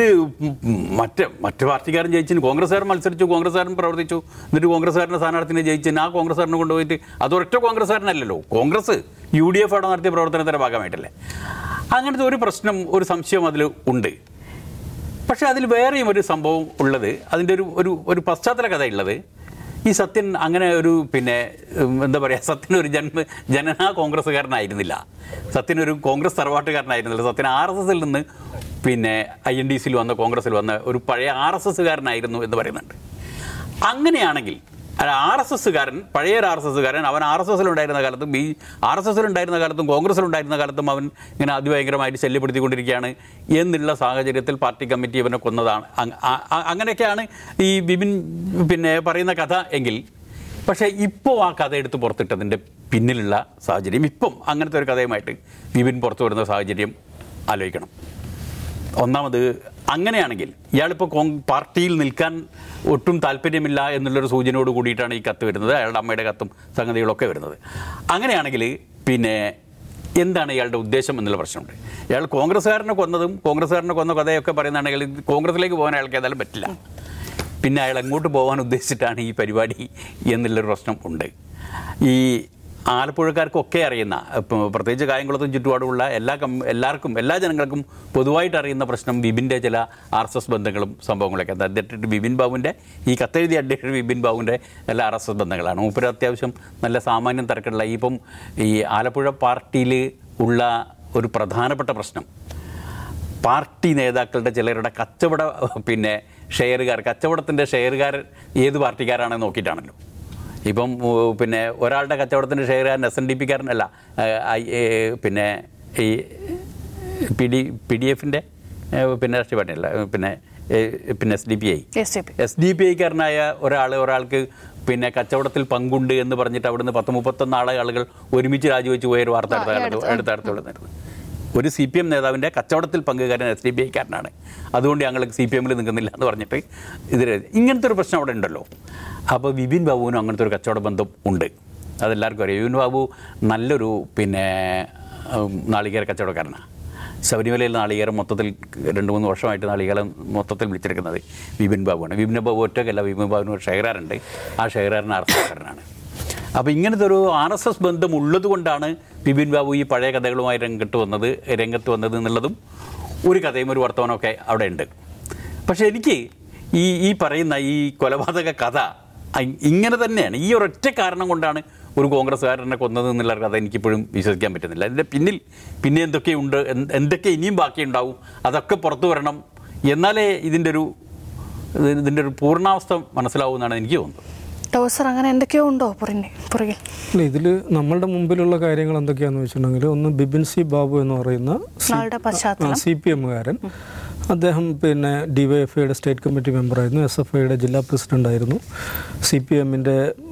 മറ്റ് മറ്റ് പാർട്ടിക്കാരൻ ജയിച്ചിന് കോൺഗ്രസ്സുകാരൻ മത്സരിച്ചു കോൺഗ്രസ്സുകാരൻ പ്രവർത്തിച്ചു എന്നിട്ട് കോൺഗ്രസ്സുകാരൻ്റെ സ്ഥാനാർത്ഥിനെ ജയിച്ചിന് ആ കോൺഗ്രസ്സുകാരനെ കൊണ്ടുപോയിട്ട് അതൊരൊറ്റ കോൺഗ്രസ്സുകാരനല്ലല്ലോ കോൺഗ്രസ് യു ഡി എഫ് അവിടെ നടത്തിയ പ്രവർത്തനത്തിൻ്റെ ഭാഗമായിട്ടല്ലേ അങ്ങനത്തെ ഒരു പ്രശ്നം ഒരു സംശയം അതിൽ ഉണ്ട് പക്ഷേ അതിൽ വേറെയും ഒരു സംഭവം ഉള്ളത് അതിൻ്റെ ഒരു ഒരു ഒരു പശ്ചാത്തല കഥ ഉള്ളത് ഈ സത്യൻ അങ്ങനെ ഒരു പിന്നെ ഉം, എന്താ പറയുക സത്യൻ ഒരു ജന്മ ജനനാ കോൺഗ്രസ്സുകാരനായിരുന്നില്ല സത്യൻ ഒരു കോൺഗ്രസ് തറവാട്ടുകാരനായിരുന്നില്ല സത്യൻ ആർ എസ് എസിൽ നിന്ന് പിന്നെ ഐ എൻ ഡി സിയിൽ വന്ന കോൺഗ്രസ്സിൽ വന്ന ഒരു പഴയ ആർ എസ് എസ്സുകാരനായിരുന്നു എന്ന് പറയുന്നുണ്ട് അങ്ങനെയാണെങ്കിൽ ആർ എസ് എസ്സുകാരൻ പഴയ ഒരു ആർ എസ് എസ്സുകാരൻ അവൻ ആർ എസ് എസിലുണ്ടായിരുന്ന കാലത്തും ബി ആർ എസ് എസിലുണ്ടായിരുന്ന കാലത്തും കോൺഗ്രസിലുണ്ടായിരുന്ന കാലത്തും അവൻ ഇങ്ങനെ അതിഭയങ്കരമായിട്ട് ശല്യപ്പെടുത്തിക്കൊണ്ടിരിക്കുകയാണ് എന്നുള്ള സാഹചര്യത്തിൽ പാർട്ടി കമ്മിറ്റി ഇവനെ കൊന്നതാണ് അങ്- അ- അ- അങ്ങനെയൊക്കെയാണ് ഈ ബിപിൻ പിന്നെ പറയുന്ന കഥ എങ്കിൽ പക്ഷേ ഇപ്പോൾ ആ കഥ എടുത്ത് പുറത്തിട്ടതിൻ്റെ പിന്നിലുള്ള സാഹചര്യം ഇപ്പം അങ്ങനത്തെ ഒരു കഥയുമായിട്ട് ബിപിൻ പുറത്തു വരുന്ന സാഹചര്യം ആലോചിക്കണം ഒന്നാമത് അങ്ങനെയാണെങ്കിൽ ഇയാളിപ്പോൾ കോൺ പാർട്ടിയിൽ നിൽക്കാൻ ഒട്ടും താല്പര്യമില്ല എന്നുള്ളൊരു സൂചനയോട് കൂടിയിട്ടാണ് ഈ കത്ത് വരുന്നത് അയാളുടെ അമ്മയുടെ കത്തും സംഗതികളൊക്കെ വരുന്നത് അങ്ങനെയാണെങ്കിൽ പിന്നെ എന്താണ് ഇയാളുടെ ഉദ്ദേശം എന്നുള്ള പ്രശ്നമുണ്ട് ഇയാൾ കോൺഗ്രസ്സുകാരനെ കൊന്നതും കോൺഗ്രസ്സുകാരനെ കൊന്ന കഥയൊക്കെ പറയുന്നതാണെങ്കിൽ ഇത് കോൺഗ്രസിലേക്ക് പോകാൻ അയാൾക്ക് ഏതായാലും പറ്റില്ല പിന്നെ അയാൾ എങ്ങോട്ട് പോകാൻ ഉദ്ദേശിച്ചിട്ടാണ് ഈ പരിപാടി എന്നുള്ളൊരു പ്രശ്നം ഉണ്ട് ഈ ആലപ്പുഴക്കാർക്കൊക്കെ അറിയുന്ന ഇപ്പം പ്രത്യേകിച്ച് കായംകുളത്തും ചുറ്റുപാടുമുള്ള എല്ലാ കം എല്ലാവർക്കും എല്ലാ ജനങ്ങൾക്കും പൊതുവായിട്ട് അറിയുന്ന പ്രശ്നം ബിബിൻ്റെ ചില ആർ എസ് എസ് ബന്ധങ്ങളും സംഭവങ്ങളൊക്കെ എന്താ അധ്യക്ഷൻ ബിബിൻ ബാബുവിൻ്റെ ഈ കത്തെഴുതിയ അധ്യക്ഷൻ ബിബിൻ ബാബുവിൻ്റെ എല്ലാ ആർ എസ് എസ് ബന്ധങ്ങളാണ് മൂപ്പര് അത്യാവശ്യം നല്ല സാമാന്യം തിരക്കുള്ള ഈ ഇപ്പം ഈ ആലപ്പുഴ പാർട്ടിയിൽ ഉള്ള ഒരു പ്രധാനപ്പെട്ട പ്രശ്നം പാർട്ടി നേതാക്കളുടെ ചിലരുടെ കച്ചവട പിന്നെ ഷെയറുകാർ കച്ചവടത്തിൻ്റെ ഷെയറുകാർ ഏത് പാർട്ടിക്കാരാണെന്ന് നോക്കിയിട്ടാണല്ലോ ഇപ്പം ഉ, പിന്നെ ഒരാളുടെ കച്ചവടത്തിൻ്റെ ഷെയറുകാരൻ എസ് എൻ ഡി പിക്കാരനല്ല പിന്നെ ഈ പി ഡി പി ഡി എഫിൻ്റെ പിന്നെ രാഷ്ട്രീയ പാർട്ടിയല്ല പിന്നെ ഏ, പിന്നെ S D P I S D P S D P ഐക്കാരനായ ഒരാൾ ഒരാൾക്ക് പിന്നെ കച്ചവടത്തിൽ പങ്കുണ്ട് എന്ന് പറഞ്ഞിട്ട് അവിടുന്ന് പത്ത് മുപ്പത്തൊന്ന് ആളെ ആളുകൾ ഒരുമിച്ച് രാജിവെച്ച് പോയ ഒരു വാർത്ത അടുത്ത കാലത്ത് അടുത്ത അടുത്ത് നടന്നത് ഒരു സി പി എം നേതാവിൻ്റെ കച്ചവടത്തിൽ പങ്കുകാരൻ എസ് ഡി പി ഐക്കാരനാണ് അതുകൊണ്ട് ഞങ്ങൾ സി പി എമ്മിൽ നിൽക്കുന്നില്ല എന്ന് പറഞ്ഞിട്ട് ഇതിൽ ഇങ്ങനത്തെ ഒരു പ്രശ്നം അവിടെ ഉണ്ടല്ലോ അപ്പോൾ വിപിൻ ബാബുവിനും അങ്ങനത്തെ ഒരു കച്ചവട ബന്ധം ഉണ്ട് അതെല്ലാവർക്കും അറിയാം വിപിൻ ബാബു നല്ലൊരു പിന്നെ ഉം, നാളികേര കച്ചവടക്കാരനാണ് ശബരിമലയിൽ നാളികേരം മൊത്തത്തിൽ രണ്ട് മൂന്ന് വർഷമായിട്ട് നാളികേരം മൊത്തത്തിൽ വിളിച്ചെടുക്കുന്നത് വിപിൻ ബാബുവാണ് വിപിൻ ബാബു ഒറ്റയ്ക്കല്ല വിപിൻ ബാബുവിന് ഒരു ഷെയറാറുണ്ട് ആ ഷെയറാറിന് ആർ എസ് എസ്കാരനാണ് അപ്പോൾ ഇങ്ങനത്തെ ഒരു ആർ എസ് എസ് ബന്ധം ഉള്ളത് കൊണ്ടാണ് ബിപിൻ ബാബു ഈ പഴയ കഥകളുമായി രംഗത്ത് വന്നത് രംഗത്ത് വന്നത് എന്നുള്ളതും ഒരു കഥയും ഒരു വർത്തമാനമൊക്കെ അവിടെ ഉണ്ട് പക്ഷേ എനിക്ക് ഈ ഈ പറയുന്ന ഈ കൊലപാതക കഥ അ- ഇങ്ങനെ തന്നെയാണ് ഈ ഒരൊറ്റ കാരണം കൊണ്ടാണ് ഒരു കോൺഗ്രസ്സുകാരനെ കൊന്നത് എന്നുള്ള കഥ എനിക്കിപ്പോഴും വിശ്വസിക്കാൻ പറ്റുന്നില്ല അതിൻ്റെ പിന്നിൽ പിന്നെ എന്തൊക്കെയുണ്ട് എന്ത് എന്തൊക്കെ ഇനിയും ബാക്കിയുണ്ടാവും അതൊക്കെ പുറത്തു വരണം എന്നാലേ ഇതിൻ്റെ ഒരു ഇതിൻ്റെ ഒരു പൂർണ്ണാവസ്ഥ മനസ്സിലാവുമെന്നാണ് എനിക്ക് തോന്നുന്നത് ടോസർ അങ്ങനെ എന്തൊക്കെയോ ഉണ്ടോ പുറകെ പുറകിൽ അല്ല ഇതിൽ നമ്മളുടെ മുമ്പിലുള്ള കാര്യങ്ങൾ എന്തൊക്കെയാണെന്ന് വെച്ചിട്ടുണ്ടെങ്കിൽ ഒന്ന് ബിപിൻ സി ബാബു എന്ന് പറയുന്ന ആളുടെ പശ്ചാത്തലം സി പി എമ്മുകാരൻ അദ്ദേഹം പിന്നെ ഡിവൈഎഫ്ഐയുടെ സ്റ്റേറ്റ് കമ്മിറ്റി മെമ്പറായിരുന്നു എസ് എഫ് ഐയുടെ ജില്ലാ പ്രസിഡന്റ് ആയിരുന്നു സി പി എമ്മിൻ്റെ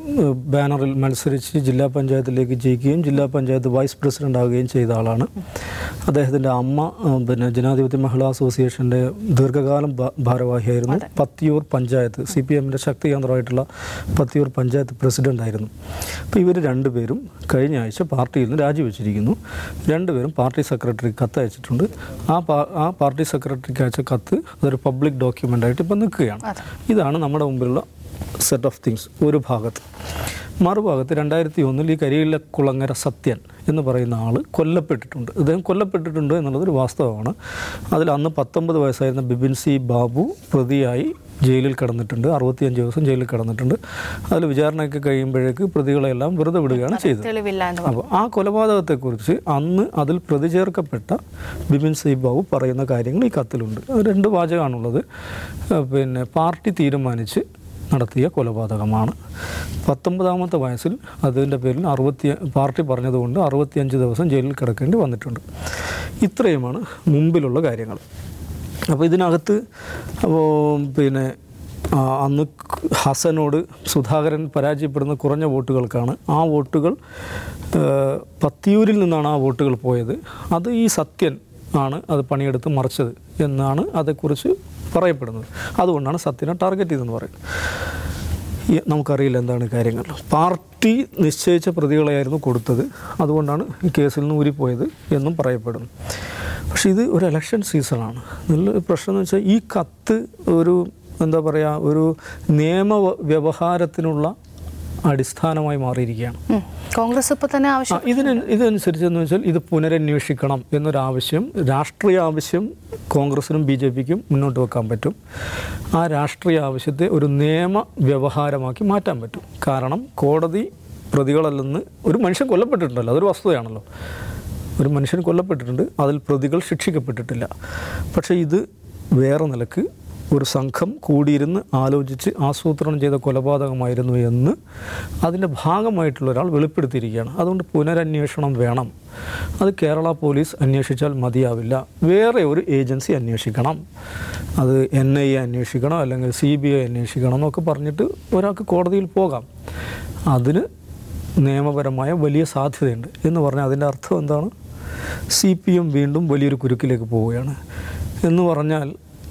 ബാനറിൽ മത്സരിച്ച് ജില്ലാ പഞ്ചായത്തിലേക്ക് ജയിക്കുകയും ജില്ലാ പഞ്ചായത്ത് വൈസ് പ്രസിഡന്റ് ആവുകയും ചെയ്ത ആളാണ് അദ്ദേഹത്തിൻ്റെ അമ്മ ആ, പിന്നെ ജനാധിപത്യ മഹിളാ അസോസിയേഷൻ്റെ ദീർഘകാലം ഭ- ഭാരവാഹിയായിരുന്നു പത്തിയൂർ പഞ്ചായത്ത് സി പി എമ്മിൻ്റെ ശക്തി കേന്ദ്രമായിട്ടുള്ള പത്തിയൂർ പഞ്ചായത്ത് പ്രസിഡന്റ് ആയിരുന്നു അപ്പോൾ ഇവർ രണ്ടുപേരും കഴിഞ്ഞ ആഴ്ച പാർട്ടിയിൽ നിന്ന് രാജിവെച്ചിരിക്കുന്നു രണ്ടുപേരും പാർട്ടി സെക്രട്ടറി കത്ത് അയച്ചിട്ടുണ്ട് ആ പാ- ആ പാർട്ടി സെക്രട്ടറിക്ക് അയച്ച കത്ത് അതൊരു പബ്ലിക് ഡോക്യുമെൻ്റ് ആയിട്ട് ഇപ്പം നിൽക്കുകയാണ് അതെ. ഇതാണ് നമ്മുടെ മുമ്പിലുള്ള സെറ്റ് ഓഫ് തിങ്സ് ഒരു ഭാഗത്ത് മറുഭാഗത്ത് രണ്ടായിരത്തി ഒന്നിൽ ഈ കരിയില കുളങ്ങര സത്യൻ എന്ന് പറയുന്ന ആൾ കൊല്ലപ്പെട്ടിട്ടുണ്ട് ഇദ്ദേഹം കൊല്ലപ്പെട്ടിട്ടുണ്ട് എന്നുള്ളത് ഒരു വാസ്തവമാണ് അതിൽ അന്ന് പത്തൊമ്പത് വയസ്സായിരുന്ന ബിപിൻ സി ബാബു പ്രതിയായി ജയിലിൽ കിടന്നിട്ടുണ്ട് അറുപത്തിയഞ്ച് ദിവസം ജയിലിൽ കിടന്നിട്ടുണ്ട് അതിൽ വിചാരണയൊക്കെ കഴിയുമ്പോഴേക്ക് പ്രതികളെല്ലാം വെറുതെ വിടുകയാണ് ചെയ്തത് തെളിവില്ല എന്ന് പറഞ്ഞു അപ്പോൾ ആ കൊലപാതകത്തെക്കുറിച്ച് അന്ന് അതിൽ പ്രതി ചേർക്കപ്പെട്ട ബിപിൻ സി ബാബു പറയുന്ന കാര്യങ്ങൾ ഈ കത്തിലുണ്ട് അത് രണ്ട് വാചകമാണുള്ളത് ആ, പിന്നെ പാർട്ടി തീരുമാനിച്ച് നടത്തിയ കൊലപാതകമാണ് പത്തൊമ്പതാമത്തെ വയസ്സിൽ അതിൻ്റെ പേരിൽ അറുപത്തി പാർട്ടി പറഞ്ഞതുകൊണ്ട് അറുപത്തിയഞ്ച് ദിവസം ജയിലിൽ കിടക്കേണ്ടി വന്നിട്ടുണ്ട് ഇത്രയുമാണ് മുമ്പിലുള്ള കാര്യങ്ങൾ അപ്പോൾ ഇതിനകത്ത് അപ്പോൾ പിന്നെ ആ, അന്ന് ഹസനോട് സുധാകരൻ പരാജയപ്പെടുന്ന കുറഞ്ഞ വോട്ടുകൾക്കാണ് ആ വോട്ടുകൾ ആ, പത്തിയൂരിൽ നിന്നാണ് ആ വോട്ടുകൾ പോയത് അത് ഈ സത്യൻ ആണ് അത് പണിയെടുത്ത് മറിച്ചത് എന്നാണ് അതേക്കുറിച്ച് പറയപ്പെടുന്നത് അതുകൊണ്ടാണ് സത്യനെ ടാർഗറ്റ് ചെയ്തെന്ന് പറയുന്നത് ഈ നമുക്കറിയില്ല എന്താണ് കാര്യങ്ങൾ പാർട്ടി നിശ്ചയിച്ച പ്രതികളെയായിരുന്നു കൊടുത്തത് അതുകൊണ്ടാണ് ഈ കേസിൽ നിന്ന് ഊരിപ്പോയത് എന്നും പറയപ്പെടുന്നു പക്ഷേ ഇത് ഒരു ഇലക്ഷൻ സീസണാണ് നല്ല പ്രശ്നം എന്ന് വെച്ചാൽ ഈ കത്ത് ഒരു എന്താ പറയുക ഒരു നിയമ വ്യവഹാരത്തിനുള്ള അടിസ്ഥാനമായി മാറിയിരിക്കുകയാണ് ഉം. കോൺഗ്രസ് ഇപ്പൊ തന്നെ ആ, ആവശ്യം ഇതിന് ഇതനുസരിച്ചെന്ന് വെച്ചാൽ ഇത് പുനരന്വേഷിക്കണം എന്നൊരാവശ്യം രാഷ്ട്രീയ ആവശ്യം കോൺഗ്രസിനും ബി ജെ പിക്കും മുന്നോട്ട് വെക്കാൻ പറ്റും ആ രാഷ്ട്രീയ ആവശ്യത്തെ ഒരു നിയമ വ്യവഹാരമാക്കി മാറ്റാൻ പറ്റും കാരണം കോടതി പ്രതികളല്ലെന്ന് ഒരു മനുഷ്യൻ കൊല്ലപ്പെട്ടിട്ടുണ്ടല്ലോ അതൊരു വസ്തുതയാണല്ലോ ഒരു മനുഷ്യൻ കൊല്ലപ്പെട്ടിട്ടുണ്ട് അതിൽ പ്രതികൾ ശിക്ഷിക്കപ്പെട്ടിട്ടില്ല പക്ഷേ ഇത് വേറെ നിലക്ക് ഒരു സംഘം കൂടിയിരുന്ന് ആലോചിച്ച് ആസൂത്രണം ചെയ്ത കൊലപാതകമായിരുന്നു എന്ന് അതിൻ്റെ ഭാഗമായിട്ടുള്ള ഒരാൾ വെളിപ്പെടുത്തിയിരിക്കുകയാണ് അതുകൊണ്ട് പുനരന്വേഷണം വേണം അത് കേരള പോലീസ് അന്വേഷിച്ചാൽ മതിയാവില്ല വേറെ ഒരു ഏജൻസി അന്വേഷിക്കണം അത് എൻ ഐ എ അന്വേഷിക്കണം അല്ലെങ്കിൽ സി ബി ഐ അന്വേഷിക്കണം എന്നൊക്കെ പറഞ്ഞിട്ട് ഒരാൾക്ക് കോടതിയിൽ പോകാം അതിന് നിയമപരമായ വലിയ സാധ്യതയുണ്ട് എന്ന് പറഞ്ഞാൽ അതിൻ്റെ അർത്ഥം എന്താണ് സി പി എം വീണ്ടും വലിയൊരു കുരുക്കിലേക്ക് പോവുകയാണ് എന്ന് പറഞ്ഞാൽ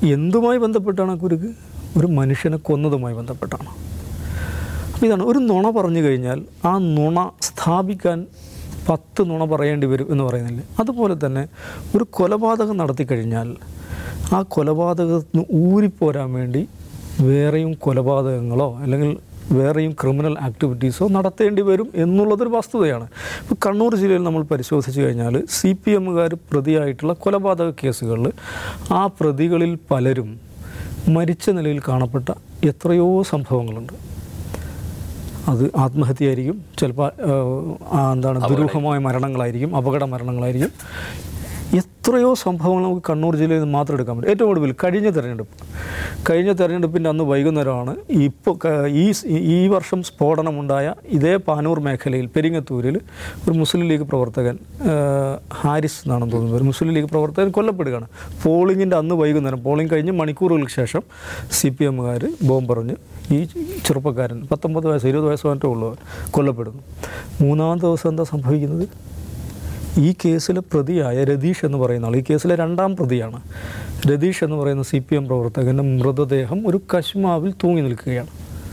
എന്തുമായി ബന്ധപ്പെട്ടാണ് ആ കുരുക്ക് ഒരു മനുഷ്യനെ കൊന്നതുമായി ബന്ധപ്പെട്ടാണ് അപ്പോൾ ഇതാണ് ഒരു നുണ പറഞ്ഞു കഴിഞ്ഞാൽ ആ നുണ സ്ഥാപിക്കാൻ പത്ത് നുണ പറയേണ്ടി വരും എന്ന് പറയുന്നില്ലേ അതുപോലെ തന്നെ ഒരു കൊലപാതകം നടത്തി കഴിഞ്ഞാൽ ആ കൊലപാതകത്തിൽ നിന്ന് ഊരിപ്പോരാൻ വേണ്ടി വേറെയും കൊലപാതകങ്ങളോ അല്ലെങ്കിൽ വേറെയും ക്രിമിനൽ ആക്ടിവിറ്റീസോ നടത്തേണ്ടി വരും എന്നുള്ളതൊരു വസ്തുതയാണ് ഇപ്പോൾ കണ്ണൂർ ജില്ലയിൽ നമ്മൾ പരിശോധിച്ച് കഴിഞ്ഞാൽ സി പി എമ്മുകാർ പ്രതിയായിട്ടുള്ള കൊലപാതക കേസുകളിൽ ആ പ്രതികളിൽ പലരും മരിച്ച നിലയിൽ കാണപ്പെട്ട എത്രയോ സംഭവങ്ങളുണ്ട് അത് ആത്മഹത്യയായിരിക്കും ചിലപ്പോൾ എന്താണ് ദുരൂഹമായ മരണങ്ങളായിരിക്കും അപകട മരണങ്ങളായിരിക്കും എത്രയോ സംഭവങ്ങൾ നമുക്ക് കണ്ണൂർ ജില്ലയിൽ നിന്ന് മാത്രം എടുക്കാൻ പറ്റും ഏറ്റവും ഒടുവിൽ കഴിഞ്ഞ തെരഞ്ഞെടുപ്പ് കഴിഞ്ഞ തെരഞ്ഞെടുപ്പിൻ്റെ അന്ന് വൈകുന്നേരമാണ് ഇപ്പോൾ ഈ ഈ വർഷം സ്ഫോടനമുണ്ടായ ഇതേ പാനൂർ മേഖലയിൽ പെരിങ്ങത്തൂരിൽ ഒരു മുസ്ലിം ലീഗ് പ്രവർത്തകൻ ആ, ഹാരിസ് എന്നാണെന്ന് തോന്നുന്നത് ഒരു മുസ്ലിം ലീഗ് പ്രവർത്തകൻ കൊല്ലപ്പെടുകയാണ് പോളിങ്ങിൻ്റെ അന്ന് വൈകുന്നേരം പോളിംഗ് കഴിഞ്ഞ് മണിക്കൂറുകൾക്ക് ശേഷം സി പി എമ്മുകാർ ബോംബെറിഞ്ഞ് ഈ ചെറുപ്പക്കാരൻ പത്തൊമ്പത് വയസ്സ് ഇരുപത് വയസ്സ് മറ്റോ ഉള്ളവർ കൊല്ലപ്പെടുന്നു മൂന്നാമത്തെ ദിവസം എന്താ സംഭവിക്കുന്നത് ഈ കേസിലെ പ്രതിയായ രതീഷ് എന്ന് പറയുന്ന ആൾ ഈ കേസിലെ രണ്ടാം പ്രതിയാണ് രതീഷ് എന്ന് പറയുന്ന സി പി എം പ്രവർത്തകൻ്റെ മൃതദേഹം ഒരു കശ്മാവിൽ തൂങ്ങി നിൽക്കുകയാണ്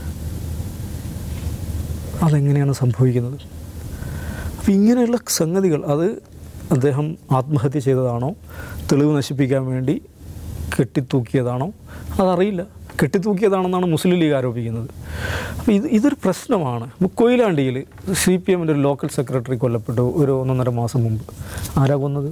അതെങ്ങനെയാണ് സംഭവിക്കുന്നത് അപ്പോൾ ഇങ്ങനെയുള്ള സംഗതികൾ അത് അദ്ദേഹം ആത്മഹത്യ ചെയ്തതാണോ തെളിവ് നശിപ്പിക്കാൻ വേണ്ടി കെട്ടിത്തൂക്കിയതാണോ അതറിയില്ല കെട്ടിത്തൂക്കിയതാണെന്നാണ് മുസ്ലിം ലീഗ് ആരോപിക്കുന്നത് അപ്പോൾ ഇത് ഇതൊരു പ്രശ്നമാണ് ഇപ്പോൾ കൊയിലാണ്ടിയിൽ സി പി എമ്മിൻ്റെ ഒരു ലോക്കൽ സെക്രട്ടറി കൊല്ലപ്പെട്ടു ഒരു ഒന്നൊന്നര മാസം മുമ്പ് ആരാ കൊന്നത്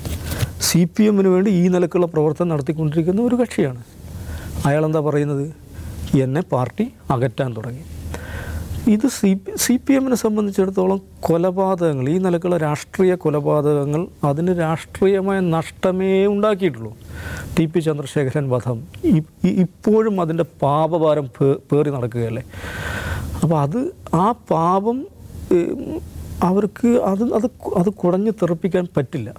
സി പി എമ്മിന് വേണ്ടി ഈ നിലക്കുള്ള പ്രവർത്തനം നടത്തിക്കൊണ്ടിരിക്കുന്ന ഒരു കക്ഷിയാണ് അയാളെന്താ പറയുന്നത് എന്നെ പാർട്ടി അകറ്റാൻ തുടങ്ങി ഇത് സി പി സി പി എമ്മിനെ സംബന്ധിച്ചിടത്തോളം കൊലപാതകങ്ങൾ ഈ നിലക്കുള്ള രാഷ്ട്രീയ കൊലപാതകങ്ങൾ അതിന് രാഷ്ട്രീയമായ നഷ്ടമേ ഉണ്ടാക്കിയിട്ടുള്ളൂ ടി പി ചന്ദ്രശേഖരൻ വധം ഇ- ഇ- ഇപ്പോഴും അതിൻ്റെ പാപഭാരം പേ- പേറി നടക്കുകയല്ലേ അപ്പോൾ അത് ആ പാപം ഏം, അവർക്ക് അത് അത് അത് കുടഞ്ഞു തെറിപ്പിക്കാൻ പറ്റില്ല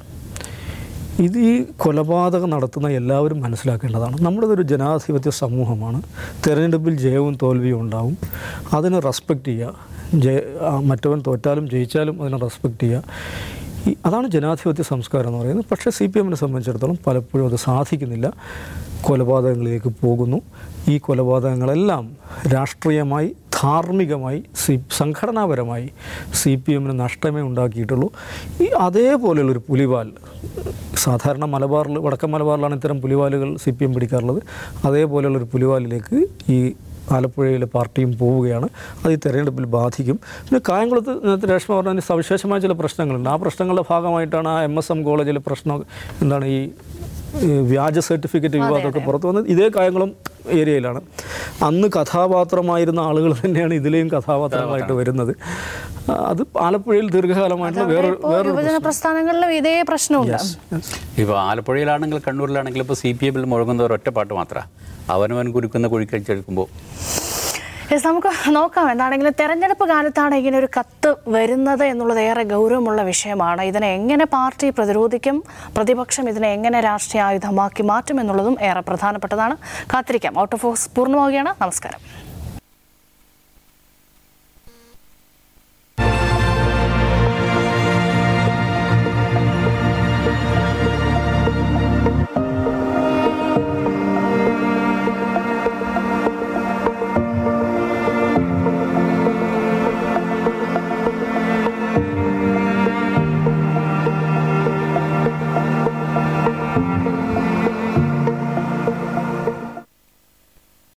ഇത് ഈ കൊലപാതകം നടത്തുന്ന എല്ലാവരും മനസ്സിലാക്കേണ്ടതാണ് നമ്മുടേതൊരു ജനാധിപത്യ സമൂഹമാണ് തെരഞ്ഞെടുപ്പിൽ ജയവും തോൽവിയും ഉണ്ടാവും അതിനെ റെസ്പെക്റ്റ് ചെയ്യുക ജയ ആ, മറ്റവൻ തോറ്റാലും ജയിച്ചാലും അതിനെ റെസ്പെക്റ്റ് ചെയ്യുക ഈ അതാണ് ജനാധിപത്യ സംസ്കാരം എന്ന് പറയുന്നത് പക്ഷേ സി പി എമ്മിനെ സംബന്ധിച്ചിടത്തോളം പലപ്പോഴും അത് സാധിക്കുന്നില്ല കൊലപാതകങ്ങളിലേക്ക് പോകുന്നു ഈ കൊലപാതകങ്ങളെല്ലാം രാഷ്ട്രീയമായി ധാർമ്മികമായി സി സംഘടനാപരമായി സി പി എമ്മിന് നഷ്ടമേ ഉണ്ടാക്കിയിട്ടുള്ളൂ ഈ അതേപോലെയുള്ളൊരു പുലിവാൽ സാധാരണ മലബാറിൽ വടക്കൻ മലബാറിലാണ് ഇത്തരം പുലിവാലുകൾ സി പി എം പിടിക്കാറുള്ളത് അതേപോലെയുള്ളൊരു പുലിവാലിലേക്ക് ഈ ആലപ്പുഴയിലെ പാർട്ടിയും പോവുകയാണ് അത് ഈ തെരഞ്ഞെടുപ്പിൽ ബാധിക്കും പിന്നെ കായംകുളത്ത് നേരത്തെ രേഷ്മ പറഞ്ഞ സവിശേഷമായ ചില പ്രശ്നങ്ങളുണ്ട് ആ പ്രശ്നങ്ങളുടെ ഭാഗമായിട്ടാണ് ആ എം എസ് എം കോളേജിലെ പ്രശ്നം എന്താണ് ഈ ഈ വ്യാജ സർട്ടിഫിക്കറ്റ് വിവാദമൊക്കെ പുറത്തു വന്നത് ഇതേ കായംകുളം ഏരിയയിലാണ് അന്ന് കഥാപാത്രമായിരുന്ന ആളുകൾ തന്നെയാണ് ഇതിലെയും കഥാപാത്രമായിട്ട് വരുന്നത് ആ, അത് ആലപ്പുഴയിൽ ദീർഘകാലമായിട്ടുള്ള വേറൊരു ഇപ്പോൾ വേറൊരു യുവജന പ്രസ്ഥാനങ്ങളിലും ഇതേ പ്രശ്നമുണ്ട് ഇപ്പോൾ ആലപ്പുഴയിലാണെങ്കിൽ കണ്ണൂരിലാണെങ്കിലും ഇപ്പോൾ സി പി എമ്മിൽ മുഴങ്ങുന്ന ഒരു ഒറ്റപ്പാട്ട് മാത്രമാണ് അവനവൻ കുരുക്കുന്ന കുഴിക്കഴിച്ചെടുക്കുമ്പോൾ യെസ് നമുക്ക് നോക്കാം എന്താണെങ്കിലും തെരഞ്ഞെടുപ്പ് കാലത്താണ് ഇങ്ങനെ ഒരു കത്ത് വരുന്നത് എന്നുള്ളത് ഏറെ ഗൗരവമുള്ള വിഷയമാണ് ഇതിനെ എങ്ങനെ പാർട്ടി പ്രതിരോധിക്കും പ്രതിപക്ഷം ഇതിനെ എങ്ങനെ രാഷ്ട്രീയ ആയുധമാക്കി മാറ്റും എന്നുള്ളതും ഏറെ പ്രധാനപ്പെട്ടതാണ് കാത്തിരിക്കാം ഔട്ട് ഓഫ് ഫോഴ്സ് പൂർണ്ണമാവുകയാണ് നമസ്കാരം